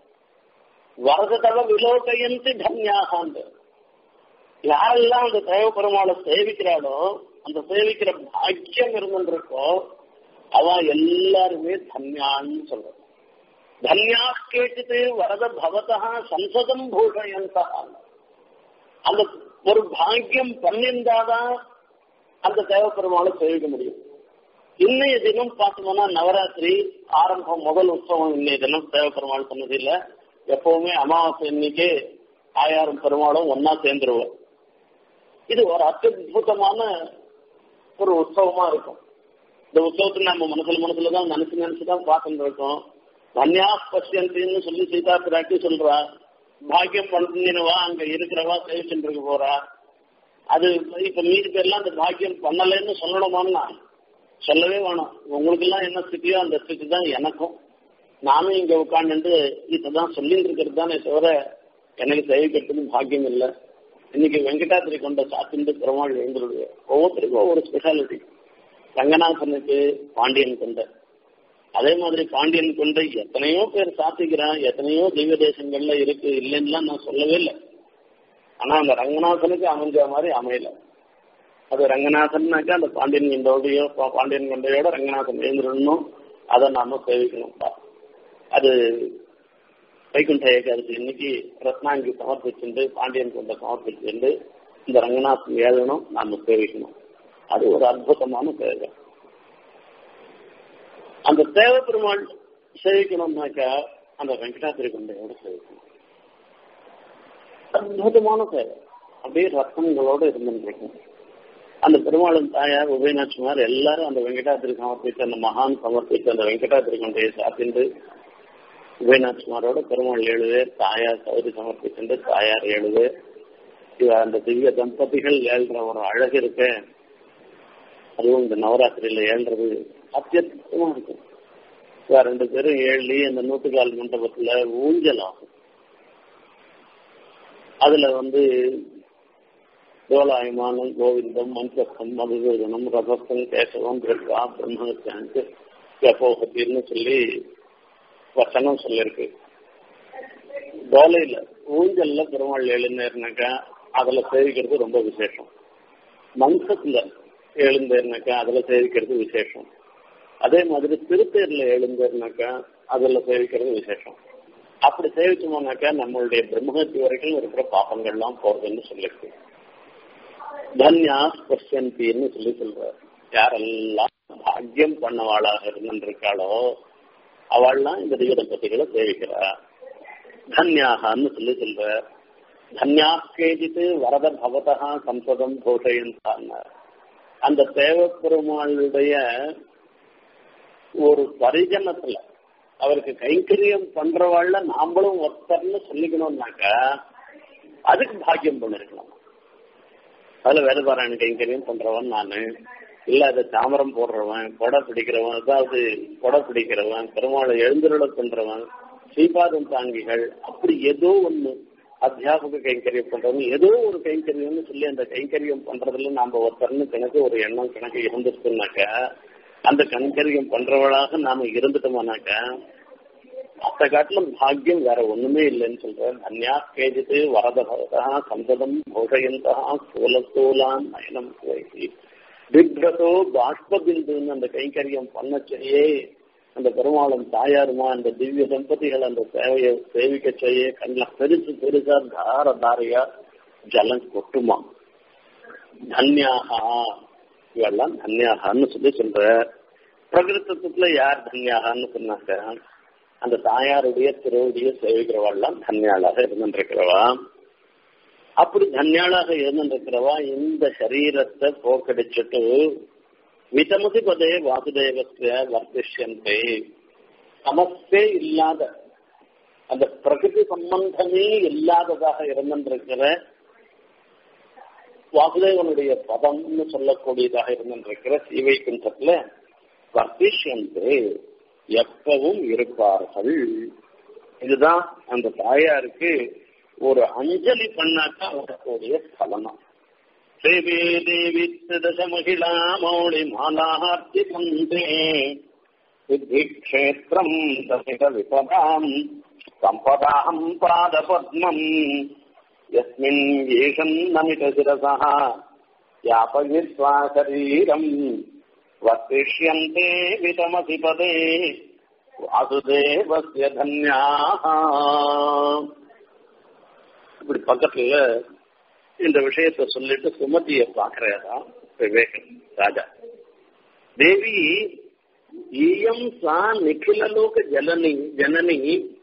வரதள விலோகையந்தி தன்யாகான்னு யாரெல்லாம் அந்த தேவப்பெருமாளை சேவிக்கிறாளோ அந்த சேவிக்கிற பாக்கியம் இருந்திருக்கோ அவ எல்லாருமே தன்யான்னு சொல்ற தன்யா கேட்டுட்டு வரத பவதா சம்சதம் பூஷயந்தா அந்த ஒரு பாக்கியம் பண்ணியிருந்தாதான் அந்த தேவப்பெருமாளை சேவிக்க முடியும் இன்னைய தினம் பார்த்தோம்னா நவராத்திரி ஆரம்பம் முதல் உற்சவம் இன்னைய தினம் தேவப்பெருமாள் சொன்னது இல்ல எப்பவுமே அமாவாசை இன்னைக்கு ஆயிரம் பெருமாளும் ஒன்னா சேர்ந்துருவோம் இது ஒரு அத்யுதமான ஒரு உற்சவமா இருக்கும் இந்த உற்சவத்தை நம்ம மனசுல மனசுல தான் நினைச்சு நினைச்சுதான் பார்த்துட்டு இருக்கோம் தன்யா பசியந்தின்னு சொல்லி சீதா பிராட்டி சொல்றா பாக்கியம் பண்ணினவா அங்க இருக்கிறவா சேவிச்சுட்டு இருக்க போறா அது இப்ப மீதி பேர்லாம் அந்த பாக்கியம் பண்ணலைன்னு சொல்லணுமான்னா சொல்லவே வேணும் உங்களுக்கு எல்லாம் என்ன ஸ்திதியோ அந்த ஸ்திதி தான் எனக்கும் நானும் இங்க உட்காந்துட்டு இதான் சொல்லிட்டு இருக்கிறது தானே தவிர எனக்கு சேவிக்கிறதுக்கு பாக்கியம் இல்லை இன்னைக்கு வெங்கடாத்திரி கொண்ட சாத்திண்டு பெருமாள் எழுந்துருடைய ஒவ்வொருத்தருக்கும் ஒவ்வொரு ஸ்பெஷாலிட்டி ரங்கநாதனுக்கு பாண்டியன் கொண்ட அதே மாதிரி பாண்டியன் கொண்ட எத்தனையோ பேர் சாத்திக்கிறான் எத்தனையோ தெய்வ தேசங்கள்ல இருக்கு இல்லைன்னுலாம் நான் சொல்லவே இல்லை ஆனா அந்த ரங்கநாதனுக்கு அமைஞ்ச மாதிரி அமையல அது ரங்கநாதன்னாக்கா அந்த பாண்டியன் கொண்டோடையோ பாண்டியன் கொண்டையோட ரங்கநாதன் எழுந்துடணும் அதை நாம சேவிக்கணும்ப்பா அது வைகுண்ட ஏகாதசி இன்னைக்கு ரத்னாங்கி சமர்ப்பிச்சுண்டு பாண்டியன் கொண்ட சமர்ப்பிச்சுண்டு இந்த ரங்கநாதன் ஏழனும் நாம சேவிக்கணும் அது ஒரு அற்புதமான சேவை அந்த தேவ பெருமாள் சேவிக்கணும்னாக்கா அந்த வெங்கடாத்திரி கொண்டையோட சேவிக்கணும் அற்புதமான சேவை அப்படியே ரத்னங்களோட இருந்துருக்கும் அந்த பெருமாளும் தாயார் உபயநாச்சிமார் எல்லாரும் அந்த வெங்கடாத்திரி சமர்ப்பித்து அந்த மகான் சமர்ப்பித்து அந்த வெங்கடாத்திரி கொண்டையை சாப்பிட்டு உபயநாச்சிமாரோட பெருமாள் ஏழு பேர் தாயார் சௌரி சமர்ப்பிச்சுட்டு தாயார் ஏழு பேர் இவ அந்த திவ்ய தம்பதிகள் ஏழ்ற ஒரு அழகு இருக்கு அதுவும் இந்த நவராத்திரியில ஏழ்றது அத்தியுத்தமா இருக்கும் ரெண்டு பேரும் ஏழி அந்த நூற்றுக்கால் மண்டபத்துல ஊஞ்சல் ஆகும் அதுல வந்து தோலாயமானம் கோவிந்தம் மஞ்சக்கம் மதுசூதனம் ரதஸ்தம் கேசவம் கிருஷ்ணா பிரம்மச்சாந்து கபோகத்தின்னு சொல்லி வசனம் சொல்லிருக்கு தோலையில ஊஞ்சல்ல பெருமாள் எழுந்தேர்னாக்கா அதுல சேவிக்கிறது ரொம்ப விசேஷம் மஞ்சத்துல எழுந்தேர்னாக்கா அதுல சேவிக்கிறது விசேஷம் அதே மாதிரி திருத்தேர்ல எழுந்தேர்னாக்கா அதுல சேவிக்கிறது விசேஷம் அப்படி சேவிச்சோம்னாக்கா நம்மளுடைய பிரம்மஹத்தி வரைக்கும் இருக்கிற பாப்பங்கள்லாம் போறதுன்னு சொல்லிருக்கு தன்யா பஷ்யந்தின்னு சொல்லி சொல்றார் யாரெல்லாம் பாக்கியம் பண்ணவாளாக இருந்திருக்காளோ அவள்லாம் இந்த தெய்வ தம்பதிகளை சேவிக்கிறா தன்யாகான்னு சொல்லி சொல்ற தன்யா கேஜித்து வரத பவதா சம்பதம் போஷயந்தாங்க அந்த தேவப்பெருமாளுடைய ஒரு பரிஜனத்துல அவருக்கு கைங்கரியம் பண்றவாள்ல நாமளும் ஒருத்தர்னு சொல்லிக்கணும்னாக்கா அதுக்கு பாக்கியம் பண்ணிருக்கலாம் அதுல வேதபாராயண கைங்கரியம் பண்றவன் நானு இல்ல அதை தாமரம் போடுறவன் கொடை பிடிக்கிறவன் அதாவது கொடை பிடிக்கிறவன் பெருமாளை எழுந்துருள பண்றவன் ஸ்ரீபாதம் தாங்கிகள் அப்படி ஏதோ ஒண்ணு அத்தியாபக கைங்கரியம் பண்றோம் ஏதோ ஒரு கைங்கரியம்னு சொல்லி அந்த கைங்கரியம் பண்றதுல நாம ஒருத்தர்னு கணக்கு ஒரு எண்ணம் கணக்கு இருந்துச்சுனாக்க அந்த கைங்கரியம் பண்றவளாக நாம இருந்துட்டோம்னாக்க அத்த காட்டிலும் பாக்கியம் வேற ஒண்ணுமே இல்லைன்னு சொல்றேன் அந்யா கேஜித்து வரத பவதா சந்ததம் போஷயந்தா சோலசோலான் நயனம் வைசி பிப்ரதோ பாஷ்பபிந்துன்னு அந்த கைங்கரியம் பண்ணச்சேயே அந்த பெருமாளும் தாயாருமா அந்த திவ்ய தம்பதிகள் அந்த சேவையை சேவிக்க செய்ய கண்ணில் பெருசு பெருசா தார தாரையா ஜலம் கொட்டுமா தன்யாகா இவெல்லாம் தன்யாகான்னு சொல்லி சொல்ற பிரகிருத்தத்துல யார் தன்யாகான்னு சொன்னாக்க அந்த தாயாருடைய திருவடிய சேவிக்கிறவாள்லாம் தன்யாளாக இருந்துருக்கிறவா அப்படி தன்யாளாக இருந்துருக்கிறவா இந்த சரீரத்தை போக்கடிச்சுட்டு மிதமதி பதே வாசுதேவஸ்ய வர்த்திஷ்யந்தே சமஸ்தே இல்லாத அந்த பிரகிருதி சம்பந்தமே இல்லாததாக இருந்திருக்கிற வாசுதேவனுடைய பதம்னு சொல்லக்கூடியதாக இருந்திருக்கிற சீவை குன்றத்துல வர்த்திஷ்யந்தே எப்பவும் இருப்பார்கள் இதுதான் அந்த தாயாருக்கு ஒரு அஞ்சலி பண்ணாக்கா வரக்கூடிய பலனம் தேவே தேவி தச மகிழா மௌளி மாலார்த்தி பந்தே சித்திக்ஷேத்திரம் தசித விபதாம் சம்பதாம் பாதபத்மம் யஸ்மின் ஈஷன் நமித சிரசः யாபயித்வா சரீரம் வர்த்திஷ்யந்தே விதமசி பதே வாசுதேவஸ்ய தன்யாः இப்படி பக்கத்துல இந்த விஷயத்தை சொல்லிட்டு சுமதியை பாக்குறதா விவேகன் ராஜா தேவி ஈயம் சா நிখিலலோக ஜலனி ஜனனி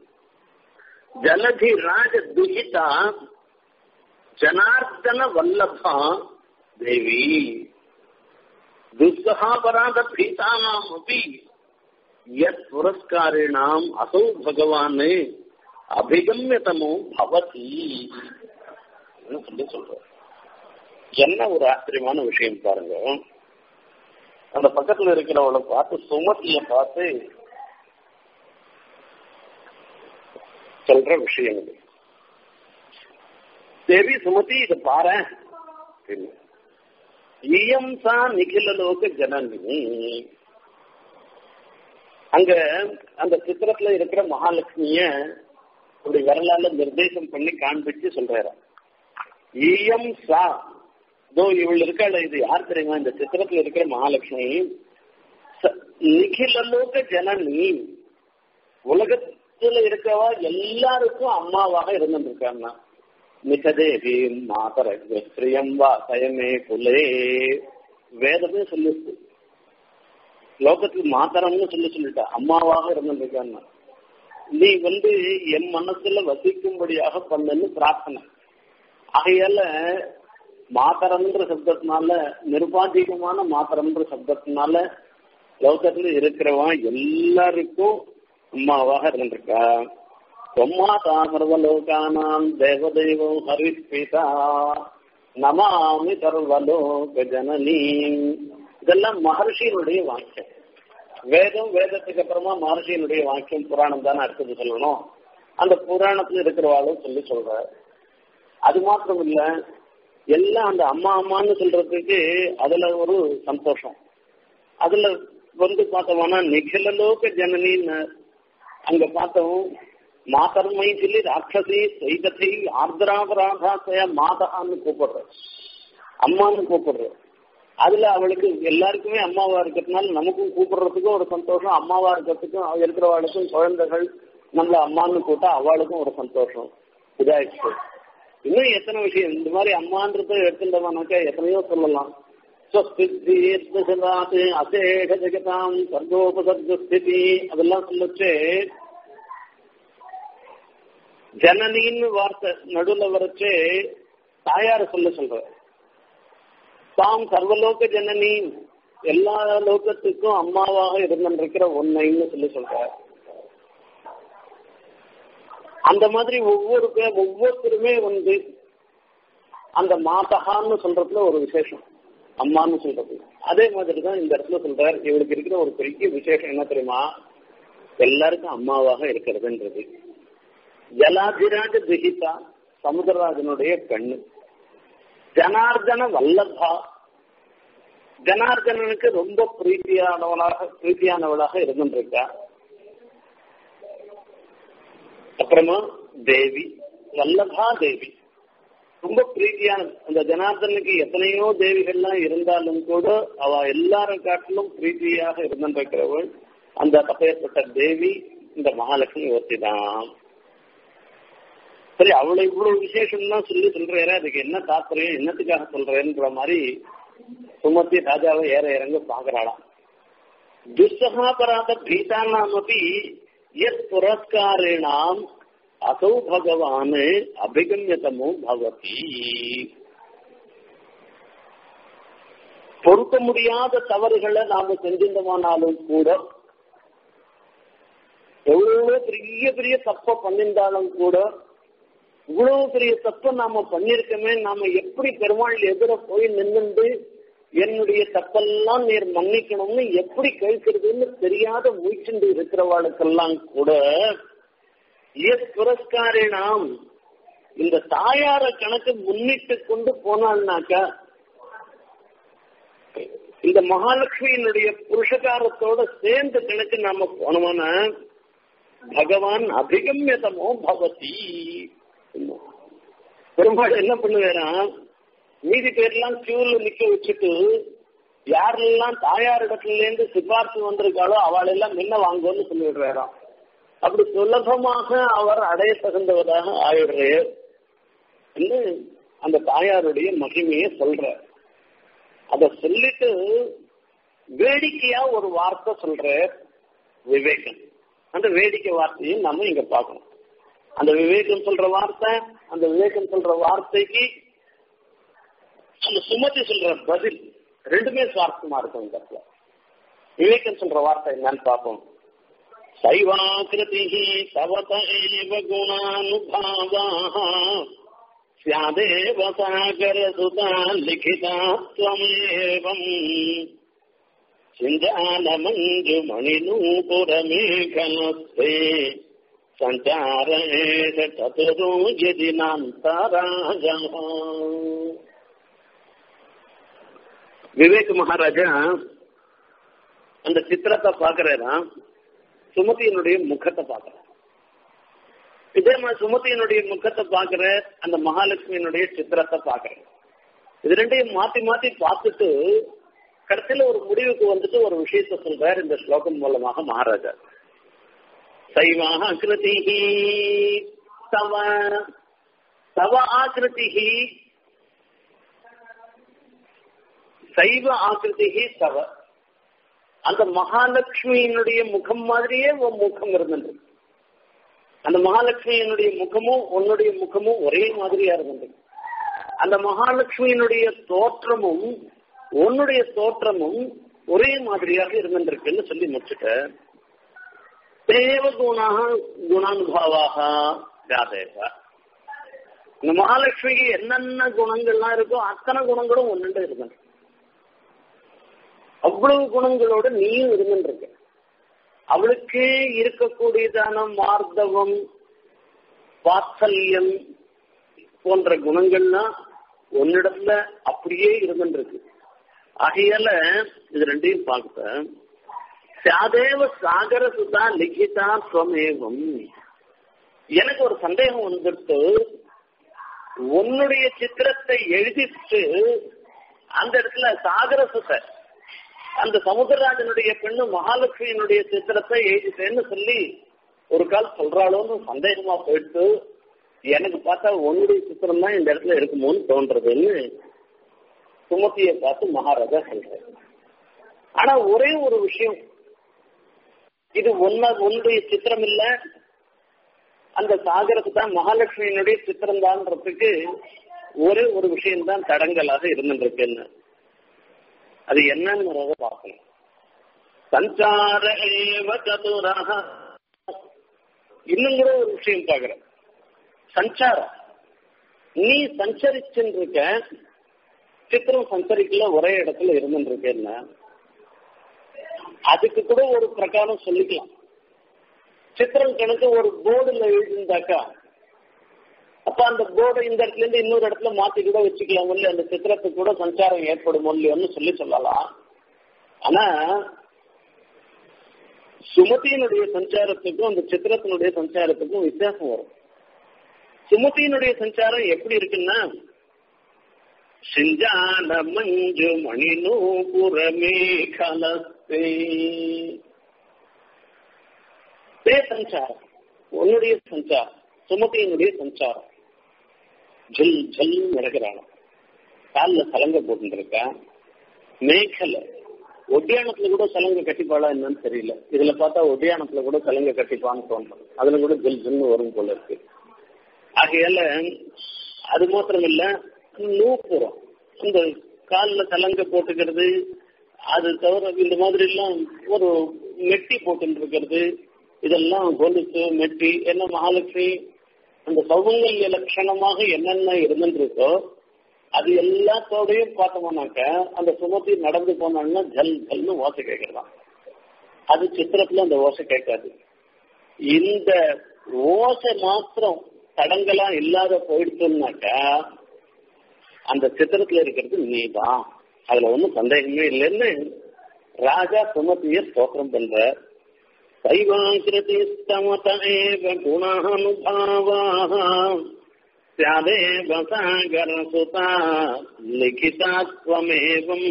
ஜலதி ராஜ துஹிதா ஜனார்தன வல்லபா தேவி दुस्सहापराध भीतानाम अपि यत् पुरस्कारिणाम असौ भगवान அபிகமியதமோ பவதி சொல்லி சொல்ற என்ன ஒரு ஆச்சரியமான விஷயம் பாருங்க அந்த பக்கத்துல இருக்கிறவளை பார்த்து சுமதிய பார்த்து சொல்ற விஷயம் இது தேவி சுமதி இதை பாரு இயம் சா நிகிலலோக ஜனனி அங்க அந்த சித்திரத்துல இருக்கிற மகாலட்சுமிய அப்படி வரலால நிர்தேசம் பண்ணி காண்பிச்சு சொல்றாரு ஈயம் சா தோ இவள் இருக்காள் இது யார் தெரியுமா இந்த சித்திரத்துல இருக்கிற மகாலட்சுமி நிகிலலோக ஜனனி உலகத்துல இருக்கவா எல்லாருக்கும் அம்மாவாக இருந்துருக்காங்க நிகதேவி மாதர ஸ்ரீயம் வா சயமே குலே வேதமே சொல்லிருக்கு லோகத்துக்கு மாதரம்னு சொல்லி சொல்லிட்டா அம்மாவாக இருந்திருக்கான்னு நீ வந்து என் மனசுல வசிக்கும்படியாக பண்ணன்னு பிரார்த்தனை ஆகையால மாத்தரம்ன்ற சப்தத்தினால நிருபாதிகமான மாத்திரம்ன்ற சப்தத்தினால லோகத்துல இருக்கிறவன் எல்லாருக்கும் அம்மாவாக இருந்திருக்கா தொம்மாதா சர்வலோகானாம் தேவதெய்வம் ஹரிஸ்பிதா நமாமி சர்வலோக ஜனனி இதெல்லாம் மகர்ஷியினுடைய வாக்கியம் வேதம் வேதத்துக்கு அப்புறமா மகர்ஷியினுடைய வாக்கியம் புராணம் தானே அடுத்தது சொல்லணும் அந்த புராணத்துல இருக்கிறவாளும் சொல்லி சொல்ற அது மாத்திரம் இல்ல எல்லாம் அந்த அம்மா அம்மான்னு சொல்றதுக்கு அதுல ஒரு சந்தோஷம் அதுல வந்து பார்த்தோம்னா நிகிலலோக ஜனனின்னு அங்க பார்த்தோம் மாதர்மை சொல்லி ராட்சசி சைதத்தை ஆர்திராபராதாசய மாதகான்னு கூப்பிடுற அம்மான்னு கூப்பிடுற அதுல அவளுக்கு எல்லாருக்குமே அம்மாவா இருக்கிறதுனால நமக்கும் கூப்பிடுறதுக்கும் ஒரு சந்தோஷம் அம்மாவா இருக்கிறதுக்கும் இருக்கிறவாளுக்கும் குழந்தைகள் நம்மள அம்மான்னு கூட்டா அவளுக்கும் ஒரு சந்தோஷம் இதாயிடுச்சு இன்னும் எத்தனை விஷயம் இந்த மாதிரி அம்மான்றத எடுத்துட்டோம்னாக்கா எத்தனையோ சொல்லலாம் அசேஷ ஜெகதாம் சர்வோபசர்க ஸ்திதி அதெல்லாம் சொல்லச்சு ஜனனின்னு வார்த்தை நடுவுல வரைச்சு தாயார சொல்ல சொல்ற தாம் சர்வலோக ஜனனி எல்லா லோகத்துக்கும் அம்மாவாக இருந்திருக்கிற ஒன்னைன்னு சொல்லி சொல்ற அந்த மாதிரி ஒவ்வொரு பேர் ஒவ்வொருத்தருமே வந்து அந்த மாதகான்னு சொல்றதுல ஒரு விசேஷம் அம்மான்னு சொல்றது அதே மாதிரி தான் இந்த இடத்துல சொல்றார் இவருக்கு இருக்கிற ஒரு பெரிய விசேஷம் என்ன தெரியுமா எல்லாருக்கும் அம்மாவாக இருக்கிறதுன்றது ஜலாதிராஜ துஹிதா சமுதிரராஜனுடைய பெண்ணு ஜனார்தன வல்லபா ஜனார்தனனுக்கு ரொம்ப பிரீத்தியானவளாக பிரீத்தியானவளாக இருந்துருக்கா அப்புறமா தேவி வல்லபா தேவி ரொம்ப பிரீத்தியான அந்த ஜனார்தனுக்கு எத்தனையோ தேவிகள்லாம் இருந்தாலும் கூட அவ எல்லாரும் காட்டிலும் பிரீத்தியாக இருந்திருக்கிறவள் அந்த அப்பேற்பட்ட தேவி இந்த மகாலட்சுமி ஒருத்தி தான் சரி அவளை இவ்வளவு விசேஷம்லாம் சொல்லி சொல்றேன் அதுக்கு என்ன தாற்பயம் என்னத்துக்காக சொல்றேன்ற மாதிரி சுமத்தி ராஜாவை ஏற இறங்க பாக்குறாளாம் துஸ்ஸகாபராத பீதானாம் அப்படி எத் புரஸ்காரேணாம் அசௌ பகவான் அபிகமியதமோ பவதி பொறுக்க முடியாத தவறுகளை நாம செஞ்சிருந்தோமானாலும் கூட எவ்வளவு பெரிய பெரிய தப்ப பண்ணியிருந்தாலும் கூட இவ்வளவு பெரிய தப்ப நாம பண்ணிருக்கோமே நாம எப்படி பெருமாள் எதிர போய் நின்று என்னுடைய தப்பெல்லாம் நீர் மன்னிக்கணும்னு எப்படி கேட்கிறதுன்னு தெரியாத மூச்சுண்டு இருக்கிறவாளுக்கெல்லாம் கூட புரஸ்காரினாம் இந்த தாயார கணக்கு முன்னிட்டு கொண்டு போனாள்னாக்கா இந்த மகாலட்சுமியினுடைய புருஷகாரத்தோட சேர்ந்த கணக்கு நாம போனோம்னா பகவான் அபிகமியதமோ பவதி பெருமாள் என்ன பண்ணுவேறான் மீதி பேர்லாம் கியூல நிக்க வச்சுட்டு யாரெல்லாம் தாயார் இடத்துல இருந்து சிபார்த்து வந்திருக்காளோ அவள் எல்லாம் முன்ன வாங்குவோம்னு சொல்லிடுறாராம் அப்படி சுலபமாக அவர் அடைய தகுந்தவராக ஆயிடுறார் என்று அந்த தாயாருடைய மகிமையை சொல்ற அத சொல்லிட்டு வேடிக்கையா ஒரு வார்த்தை சொல்ற விவேகம் அந்த வேடிக்கை வார்த்தையும் நம்ம இங்க பார்க்கணும் அந்த விவேகம் சொல்ற வார்த்தை அந்த விவேகம் சொல்ற வார்த்தைக்கு அந்த சுமதி சொல்ற பதில் ரெண்டுமே சுவார்த்தமா இருக்கும் இந்த இடத்துல விவேகம் சொல்ற வார்த்தை என்னன்னு பார்ப்போம் சைவாக்கிருதி தவத ஏவ குணானுபாவாः ஸ்யாதேவ சாகர சுதா லிகிதா त्वमेवम् சிந்தானமஞ்சு மணிநூபுரமேகலஸ்தே சஞ்சாரேஷ சதுரோ யதி நாந்தராஜா விவேக் மகாராஜா அந்த சித்திரத்தை பாக்குறேன்னா சுமதியினுடைய முகத்தை பாக்குற இதே மாதிரி சுமதியினுடைய முகத்தை பாக்குற அந்த மகாலட்சுமியினுடைய சித்திரத்தை பாக்குறேன் இது ரெண்டையும் மாத்தி மாத்தி பார்த்துட்டு கடைசியில ஒரு முடிவுக்கு வந்துட்டு ஒரு விஷயத்த சொல்றார் இந்த ஸ்லோகம் மூலமாக மகாராஜா சைவாக அகிருதி தவ தவ ஆக்கிருதி சைவ ஆக்கிருதி தவ அந்த மகாலட்சுமியினுடைய முகம் மாதிரியே உன் முகம் இருந்தது அந்த மகாலட்சுமியினுடைய முகமும் உன்னுடைய முகமும் ஒரே மாதிரியா இருந்தது அந்த மகாலட்சுமியினுடைய தோற்றமும் உன்னுடைய தோற்றமும் ஒரே மாதிரியாக இருந்திருக்குன்னு சொல்லி முடிச்சுட்ட தேவ குணாக குணானுபாவாக ஜாதேவா இந்த மகாலட்சுமிக்கு என்னென்ன குணங்கள்லாம் இருக்கோ அத்தனை குணங்களும் ஒன்றுண்டு இருந்தது அவ்வளவு குணங்களோட நீயும் இருந்துருக்க அவளுக்கு இருக்கக்கூடியதான மார்த்தவம் வாத்சல்யம் போன்ற குணங்கள்லாம் உன்னிடத்துல அப்படியே இருந்துருக்கு ஆகையால இது ரெண்டையும் பார்த்த சாதேவ சாகர சுதா லிகிதா ஸ்வமேவம் எனக்கு ஒரு சந்தேகம் வந்துட்டு உன்னுடைய சித்திரத்தை எழுதிட்டு அந்த இடத்துல சாகர சுத அந்த சமுத்திரராஜனுடைய பெண்ணு மகாலட்சுமியினுடைய சித்திரத்தை எழுதிட்டேன்னு சொல்லி ஒரு கால் சொல்றாளோன்னு சந்தேகமா போயிட்டு எனக்கு பார்த்தா உன்னுடைய சித்திரம் தான் இந்த இடத்துல இருக்குமோன்னு தோன்றதுன்னு சுமதியை பார்த்து மகாராஜா சொல்றாரு ஆனா ஒரே ஒரு விஷயம் இது ஒன்ன உன்னுடைய சித்திரம் இல்ல அந்த சாகரத்து தான் மகாலட்சுமியினுடைய சித்திரம் தான்றதுக்கு ஒரே ஒரு விஷயம் தான் தடங்கலாக இருந்துருக்குன்னு அது என்னன்னு பார்க்கணும் சஞ்சார ஏவ சதுரக இன்னும் கூட ஒரு விஷயம் பாக்குறேன் சஞ்சாரம் நீ சஞ்சரிச்சுருக்க சித்திரம் சஞ்சரிக்கல ஒரே இடத்துல இருந்துருக்கேன்னா அதுக்கு கூட ஒரு பிரகாரம் சொல்லிக்கலாம் சித்திரம் கணக்கு ஒரு போர்டுல எழுதியிருந்தாக்கா அப்ப அந்த போர்டை இந்த இடத்துல இருந்து இன்னொரு இடத்துல மாத்தி கூட வச்சுக்கலாம் இல்லையா அந்த சித்திரத்துக்கு கூட சஞ்சாரம் ஏற்படும் இல்லையோன்னு சொல்லி சொல்லலாம் ஆனா சுமதியினுடைய சஞ்சாரத்துக்கும் அந்த சித்திரத்தினுடைய சஞ்சாரத்துக்கும் வித்தியாசம் வரும் சுமதியினுடைய சஞ்சாரம் எப்படி இருக்குன்னா சிஞ்சான மஞ்சு மணி நூபுரமே கலஸ்தே தே சஞ்சாரம் உன்னுடைய சஞ்சாரம் சுமதியினுடைய சஞ்சாரம் ஜல் ஜல் நடக்கிறான காலில் சலங்க போட்டுருக்கா மேக்கலை ஒட்டியானத்துல கூட சலங்க கட்டிப்பாளா என்னன்னு தெரியல இதுல பார்த்தா ஒட்டியானத்துல கூட சலங்க கட்டிப்பான்னு தோணும் அதுல கூட ஜில் ஜில்னு வரும் போல இருக்கு ஆகையால அது மாத்திரம் இல்ல நூப்புறம் இந்த காலில் சலங்க போட்டுக்கிறது அது தவிர இந்த மாதிரி எல்லாம் ஒரு மெட்டி போட்டு இருக்கிறது இதெல்லாம் கொலுசு மெட்டி என்ன மகாலட்சுமி அந்த சௌமங்கல்ய லட்சணமாக என்னென்ன இருந்துருக்கோ அது எல்லாத்தோடையும் பார்த்தோம்னாக்க அந்த சுமத்தி நடந்து போனான்னா ஜல் ஜல்னு ஓசை கேட்கறதான் அது சித்திரத்துல அந்த ஓசை கேட்காது இந்த ஓசை மாத்திரம் தடங்களா இல்லாத போயிடுச்சோம்னாக்கா அந்த சித்திரத்துல இருக்கிறது நீதான் அதுல ஒன்றும் சந்தேகமே இல்லைன்னு ராஜா சுமத்திய ஸ்தோத்திரம் பண்ற சைவாங்கிருதி ஸ்தமத ஏவ குணானுபாவாக स्यादेव सागरसुता लिखितात्वमेवम्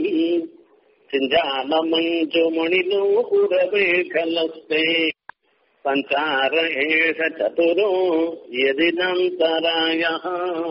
सिञ्जानमञ्जुमणिनूपुरवेखलस्ते सञ्चार एष चतुरो यदिदन्तरायः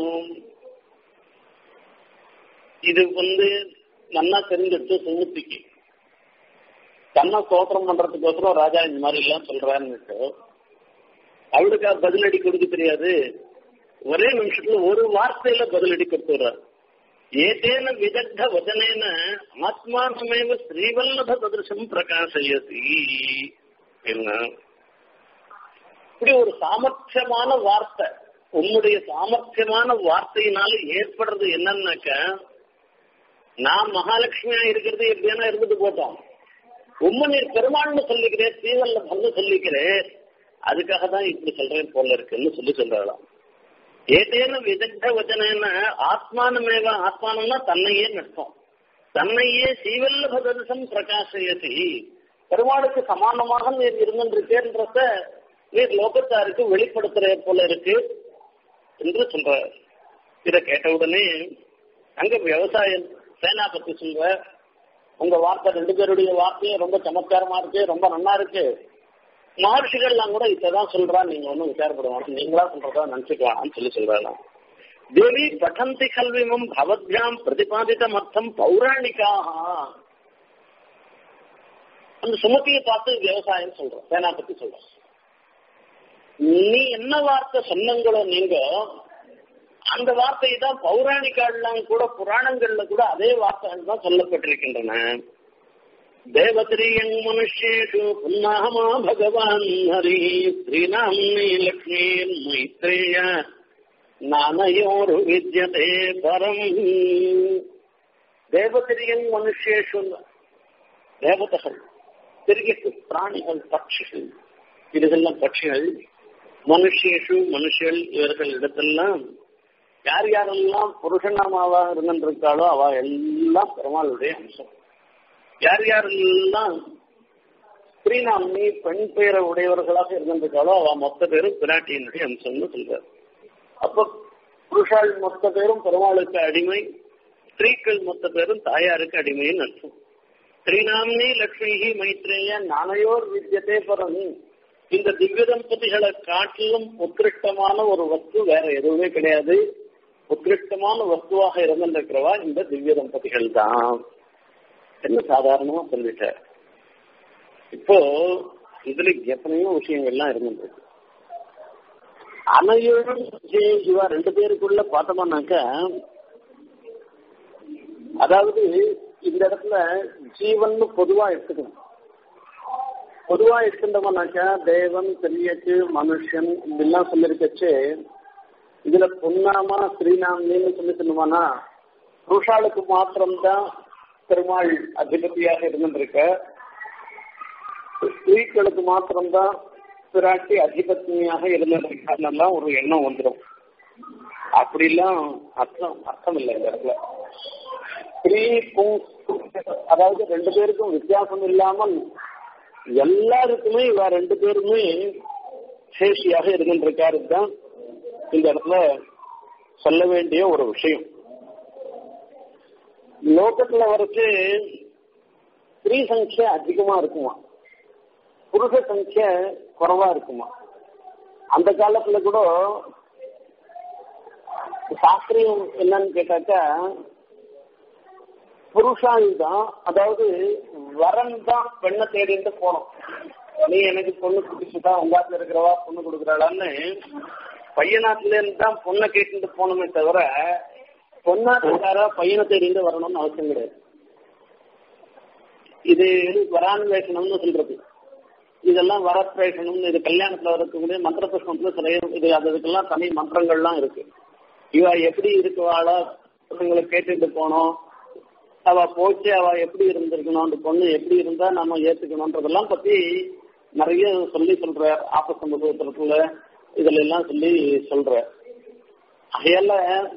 இது வந்து நல்லா தெரிஞ்சிட்டு சுமுத்திக்கு தன்னை சோத்திரம் பண்றதுக்கோசரம் ராஜா இந்த மாதிரி எல்லாம் சொல்றாருன்னுட்டு அவளுக்கு பதிலடி கொடுக்க தெரியாது ஒரே நிமிஷத்துல ஒரு வார்த்தையில பதிலடி கொடுத்துறார் ஏதேன விதக்த வதனேன ஆத்மானமேவ ஸ்ரீவல்லப சதிருஷம் பிரகாசயசி என்ன இப்படி ஒரு சாமர்த்தியமான வார்த்தை உன்னுடைய சாமர்த்தியமான வார்த்தையினால ஏற்படுறது என்னன்னாக்க நான் மகாலட்சுமியா இருக்கிறது எப்படியான இருந்துட்டு போட்டோம் உண்மை நீர் பெருமாள்னு சொல்லிக்கிறேன் ஸ்ரீவல்லபன்னு சொல்லிக்கிறேன் அதுக்காக தான் இப்படி சொல்றேன் போல இருக்குன்னு சொல்லி சொல்றாளாம் ஏதேனும் விதக்த வச்சன ஆத்மானமேவ ஆத்மானம்னா தன்னையே நஷ்டம் தன்னையே சீவல்லப தரிசம் பிரகாசயசி பெருமாளுக்கு சமானமாக நீர் இருந்துருக்கேன்றத நீர் லோகத்தாருக்கு வெளிப்படுத்துற போல இருக்கு என்று சொல்ற இதை கேட்ட உடனே அங்க விவசாயம் சேனாபதி சொல்ற உங்க வார்த்தை ரெண்டு பேருடைய வார்த்தையும் ரொம்ப சமத்காரமா இருக்கு ரொம்ப நல்லா இருக்கு மகர்ஷிகள்லாம் கூட இதான் சொல்றா நீங்க ஒன்றும் விசாரப்பட வேணாம் நீங்களா சொல்றதா நினைச்சுக்க வேணாம்னு சொல்லி சொல்றாங்க தேவி பட்டந்தி கல்விமம் பவத்யாம் பிரதிபாதிதம் அர்த்தம் பௌராணிக்காக அந்த சுமதியை பார்த்து விவசாயம் சொல்றோம் சேனாபதி சொல்றோம் நீ என்ன வார்த்தை சொன்னங்களோ நீங்க அந்த வார்த்தை தான் பௌராணிகாலாம் கூட புராணங்கள்ல கூட அதே வார்த்தைகள் தான் சொல்லப்பட்டிருக்கின்றன தேவத்ரியங் மனுஷேஷு புன்னாமா பகவான் ஹரி ஸ்ரீநாம்னி லக்ஷ்மீ மைத்ரேய நானயோரு வித்யதே பரம் தேவத்திரியங் மனுஷேஷு தேவதைகள் திரிகட்டு பிராணிகள் பட்சிகள் இதுகெல்லாம் பட்சிகள் மனுஷேஷு மனுஷர்கள் இவர்கள் இடத்தெல்லாம் யார் யாரெல்லாம் புருஷநாமாவாக இருந்திருக்காளோ அவ எல்லாம் பெருமாளுடைய அம்சம் யார் யாரெல்லாம் ஸ்ரீநாமி பெண் பெயரை உடையவர்களாக இருந்திருக்காளோ அவ மொத்த பேரும் பிராட்டியினுடைய அம்சம்னு சொல்றார் அப்ப புருஷாள் மொத்த பேரும் பெருமாளுக்கு அடிமை ஸ்திரீக்கள் மொத்த பேரும் தாயாருக்கு அடிமைன்னு அர்த்தம் ஸ்ரீநாமினி லக்ஷ்மி மைத்ரேய நானையோர் வித்தியதே பரம் இந்த திவ்ய தம்பதிகளை காட்டிலும் உத்கிருஷ்டமான ஒரு வஸ்து வேற எதுவுமே கிடையாது உத்கிருஷ்டமான வஸ்துவாக இருந்திருக்கிறவா இந்த திவ்ய தம்பதிகள் தான் என்ன சாதாரணமா சொல்லிட்டார் இப்போ இதுல எத்தனையோ விஷயங்கள்லாம் இருந்துருக்கு அனைவரும் இவா ரெண்டு பேருக்குள்ள பார்த்தோம்னாக்க அதாவது இந்த இடத்துல ஜீவன் பொதுவா எடுத்துக்கணும் பொதுவா எடுத்துட்டோம்னாக்கா தேவன் பெரியச்சு மனுஷன் இப்படிலாம் சொல்லிருக்கச்சு இதுல பொன்னாமா ஸ்ரீநாமின்னு சொல்லி சொன்னோம்னா புருஷாளுக்கு மாத்திரம்தான் பெருமாள் அதிபதியாக இருந்திருக்க ஸ்திரீக்களுக்கு மாத்திரம்தான் பிராட்டி அதிபத்தினியாக இருந்திருக்காருன்னெல்லாம் ஒரு எண்ணம் வந்துடும் அப்படிலாம் அர்த்தம் அர்த்தம் இல்லை இந்த இடத்துல ஸ்திரீ புங் அதாவது ரெண்டு பேருக்கும் வித்தியாசம் இல்லாமல் எல்லாருக்குமே இவ ரெண்டு பேருமே சேஷியாக இருக்கின்றிருக்காரு தான் இந்த இடத்துல சொல்ல வேண்டிய ஒரு விஷயம் லோகத்துல வரைச்சு ஸ்திரீ சங்கிய அதிகமா இருக்குமா புருஷ சங்கிய குறைவா இருக்குமா அந்த காலத்துல கூட சாஸ்திரியம் என்னன்னு கேட்டாக்கா புருஷாள் தான் அதாவது வரன் தான் பெண்ணை தேடிட்டு போனோம் நீ எனக்கு பொண்ணு பிடிச்சுட்டா உங்காத்துல இருக்கிறவா பொண்ணு கொடுக்குறாளான்னு பையனாத்துல இருந்து தான் பொண்ணை கேட்டுட்டு போனோமே தவிர பொண்ணாட்டுக்காரா பையனை தேடிட்டு வரணும்னு அவசியம் கிடையாது இது வரான்வேஷனம்னு சொல்றது இதெல்லாம் வரப்பிரேஷனம்னு இது கல்யாணத்துல வரக்கூடிய மந்திர புஷ்பத்துல சில இது அதுக்கெல்லாம் தனி மந்திரங்கள்லாம் இருக்கு இவ எப்படி இருக்குவாளோ பொண்ணுங்களை கேட்டுட்டு போனோம் அவ போச்சு அவ எப்படி இருந்திருக்கணும் அந்த பொண்ணு எப்படி இருந்தா நம்ம ஏத்துக்கணும்ன்றதெல்லாம் பத்தி நிறைய சொல்லி சொல்ற ஆப்ப சமூகத்துல இதுல எல்லாம் சொல்லி சொல்ற அதையால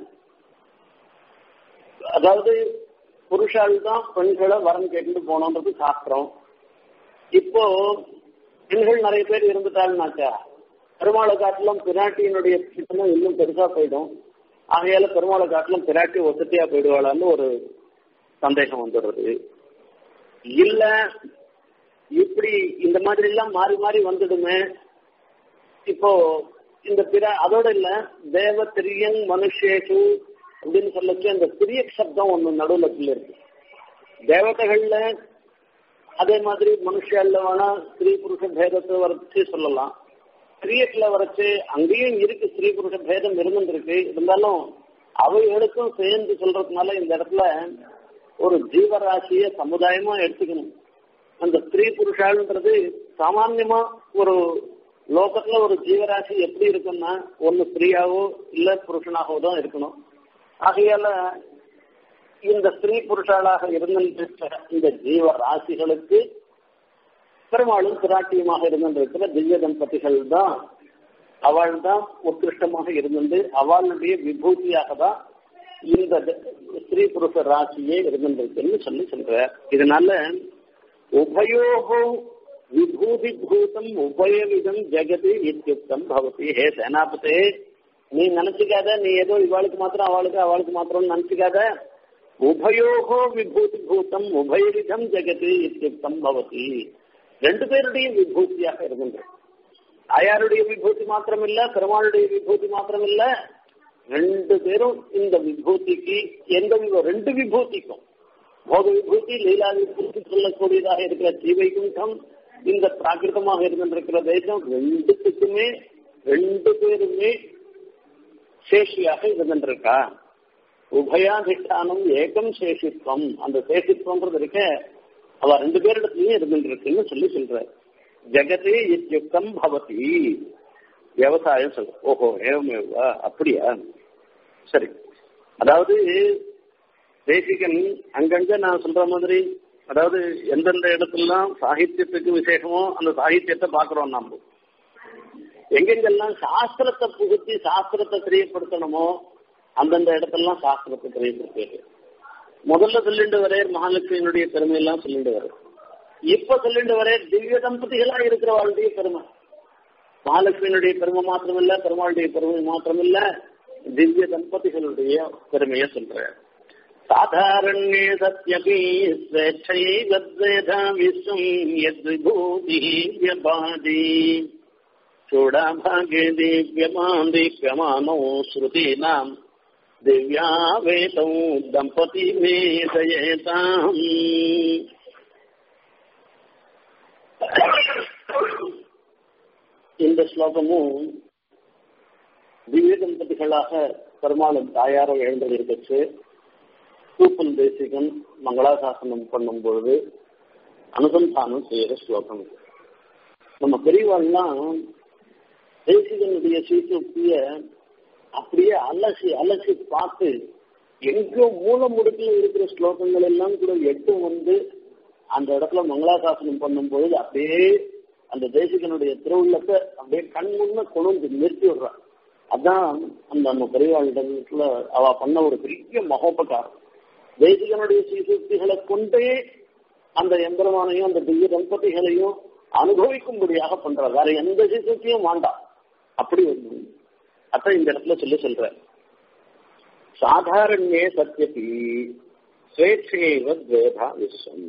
அதாவது புருஷால் தான் பெண்களை வரம் கேட்டுட்டு போனோன்றது சாஸ்திரம் இப்போ பெண்கள் நிறைய பேர் இருந்துட்டாங்கனாக்கா பெருமாளை காட்டிலும் பிராட்டியினுடைய பிடித்தமும் இன்னும் பெருசா போயிடும் ஆகையால பெருமாளை காட்டிலும் பிராட்டி ஒசத்தியா போயிடுவாளான்னு ஒரு சந்தேகம் வந்துடுறது இல்ல இப்படி இந்த மாதிரி எல்லாம் மாறி மாறி வந்துடுமே இப்போ இந்த பிற அதோட இல்ல தேவ திரியங் மனுஷேஷு அப்படின்னு சொல்லச்சு அந்த திரிய சப்தம் ஒண்ணு நடுவுல இருக்கு தேவதைகள்ல அதே மாதிரி மனுஷல்ல வேணா ஸ்திரீ புருஷ பேதத்தை வரைச்சு சொல்லலாம் ஸ்திரீயத்துல வரைச்சு அங்கேயும் இருக்கு ஸ்திரீ புருஷ பேதம் இருந்துருக்கு இருந்தாலும் அவைகளுக்கும் சேர்ந்து சொல்றதுனால இந்த இடத்துல ஒரு ஜீவராசிய சமுதாயமா எடுத்துக்கணும் அந்த ஸ்திரீ புருஷான்றது சாமான்யமா ஒரு லோகத்துல ஒரு ஜீவராசி எப்படி இருக்குன்னா ஒன்னு ஸ்திரீயாவோ இல்ல புருஷனாகவோ தான் இருக்கணும் ஆகையால இந்த ஸ்திரீ புருஷாளாக இருந்திருக்கிற இந்த ஜீவ ராசிகளுக்கு பெரும்பாலும் பிராட்டியமாக இருந்திருக்கிற திவ்ய தம்பதிகள் தான் அவள் தான் உத்கிருஷ்டமாக இருந்தது அவளுடைய விபூதியாக தான் இந்த ஸ்திரீ புருஷ ராசியே இருந்திருக்குன்னு சொல்லி சொல்ற இதனால உபயோகோ விபூதி பூதம் உபயவிதம் ஜெகதி இத்தியுக்தம் பவதி ஹே சேனாபதே நீ நினைச்சுக்காத நீ ஏதோ இவாளுக்கு மாத்திரம் அவளுக்கு அவளுக்கு மாத்திரம் நினைச்சுக்காத உபயோகோ விபூதி பூதம் உபயவிதம் ஜெகதி இத்தியுக்தம் பவதி ரெண்டு பேருடைய விபூதியாக இருக்கின்ற தாயாருடைய விபூதி மாத்திரம் இல்ல பெருமாளுடைய விபூதி மாத்திரம் இல்ல ரெண்டு பேரும் இந்த விபூதிக்கு எந்த ரெண்டு விபூதிக்கும் போக விபூதி லீலா விபூதி சொல்லக்கூடியதாக இருக்கிற ஸ்ரீவைகுண்டம் இந்த பிராகிருதமாக இருந்திருக்கிற தேசம் ரெண்டுத்துக்குமே ரெண்டு பேருமே சேஷியாக இருந்திருக்கா உபயாதிஷ்டானம் ஏகம் சேஷித்வம் அந்த சேஷித்வம்ன்றது இருக்க அவ ரெண்டு பேரிடத்துலயும் இருந்துருக்குன்னு சொல்லி சொல்ற ஜெகதே இத்தியுக்தம் பவதி விவசாயம் சொல்ற ஓஹோ ஏவமேவா அப்படியா சரி அதாவது தேசிகன் அங்கங்க நான் சொல்ற மாதிரி அதாவது எந்தெந்த இடத்துலாம் சாகித்யத்துக்கு விசேஷமோ அந்த சாகித்யத்தை பாக்குறோம் நாம எங்கெங்கெல்லாம் சாஸ்திரத்தை புகுத்தி சாஸ்திரத்தை தெரியப்படுத்தணுமோ அந்தந்த இடத்தெல்லாம் சாஸ்திரத்தை தெரியப்படுத்தியது முதல்ல சொல்லிட்டு வரையர் மகாலட்சுமியினுடைய பெருமையெல்லாம் சொல்லிட்டு வர இப்ப சொல்லிட்டு வரையர் திவ்ய தம்பதிகளா இருக்கிறவாளுடைய பெருமை மகாலட்சுமியினுடைய பெருமை மாத்திரமில்ல பெருமாளுடைய பெருமை மாத்திரமில்ல திவ்ய தம்பதிகளுடைய பெருமையை சொல்ற சாதாரண்யே சத்யபி ஸ்வேச்சைவத்வேதா விஸ்வம் யத்விபூதி வியபாதி चूडाभागे दीप्यमान् दीप्यमानौ श्रुतीनाम् दिव्या वेतौ दम्पती मेधयेताम् இந்த ஸ்லோகமும் திவ்ய தம்பதிகளாக பெருமாளும் தாயாரோ எழுந்திருக்கச்சு சூப்பன் தேசிகன் மங்களாசாசனம் பண்ணும் பொழுது அனுசந்தானம் செய்யற ஸ்லோகம் இது நம்ம பெரியவாள்லாம் தேசிகனுடைய சீசுக்திய அப்படியே அலசி அலசி பார்த்து எங்கோ மூல முடுக்கில் இருக்கிற ஸ்லோகங்கள் எல்லாம் கூட எட்டு வந்து அந்த இடத்துல மங்களாசாசனம் பண்ணும்பொழுது அப்படியே அந்த தேசிகனுடைய திருவுள்ளத்தை அப்படியே கண் முன்ன கொண்டு நிறுத்தி விடுறான் அதான் அந்த நம்ம பெரியவாழ்ல அவ பண்ண ஒரு பெரிய மகோபகாரம் தேசிகனுடைய சீசுக்திகளை கொண்டே அந்த எந்திரமானையும் அந்த திவ்ய தம்பதிகளையும் அனுபவிக்கும்படியாக பண்ற வேற எந்த சீசுக்தியும் வேண்டாம் அப்படி ஒரு அதான் இந்த இடத்துல சொல்லி சொல்ற சாதாரண்யே சத்தியபி ஸ்வேச்சைவ துவேதா விஸ்வம்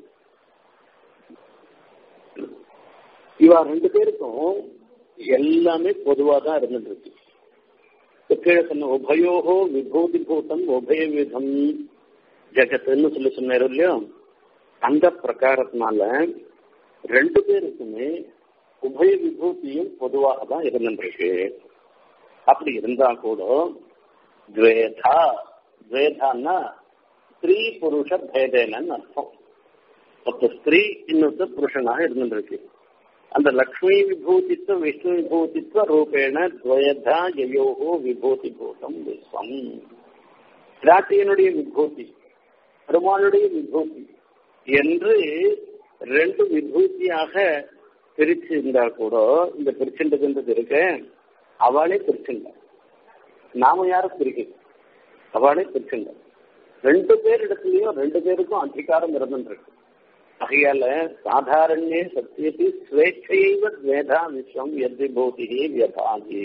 இவா ரெண்டு பேருக்கும் எல்லாமே பொதுவா தான் இருந்துட்டு இருக்கு கீழே சொன்ன உபயோகோ விபூதி பூதம் உபய விதம் ஜெகத்துன்னு சொல்லி சொன்னாரு இல்லையோ அந்த பிரகாரத்தினால ரெண்டு பேருக்குமே உபய விபூதியும் பொதுவாக தான் இருந்துருக்கு அப்படி இருந்தா கூட துவேதா துவேதான்னா ஸ்திரீ புருஷ பேதேனன்னு அர்த்தம் ஒருத்த ஸ்திரீ இன்னொருத்த புருஷனாக இருந்துருக்கு அந்த லக்ஷ்மி விபூதித்வ விஷ்ணு விபூதித்வ ரூபேண துவயதா யயோகோ விபூதி பூதம் விஸ்வம் பிராட்டியனுடைய விபூதி பெருமாளுடைய விபூதி என்று ரெண்டு விபூதியாக பிரிச்சு இருந்தா கூட இந்த பிரிச்சுன்றதுன்றது இருக்கு அவளே பிரிச்சுண்ட நாம யாரும் பிரிக்க அவளே பிரிச்சுண்ட ரெண்டு பேர் இடத்துலயும் ரெண்டு பேருக்கும் அதிகாரம் இருந்துருக்கு ஆகையால சாதாரண்யே சத்தியபி ஸ்வேச்சைவ வேதா விஸ்வம் எதிபூதி வியபாகி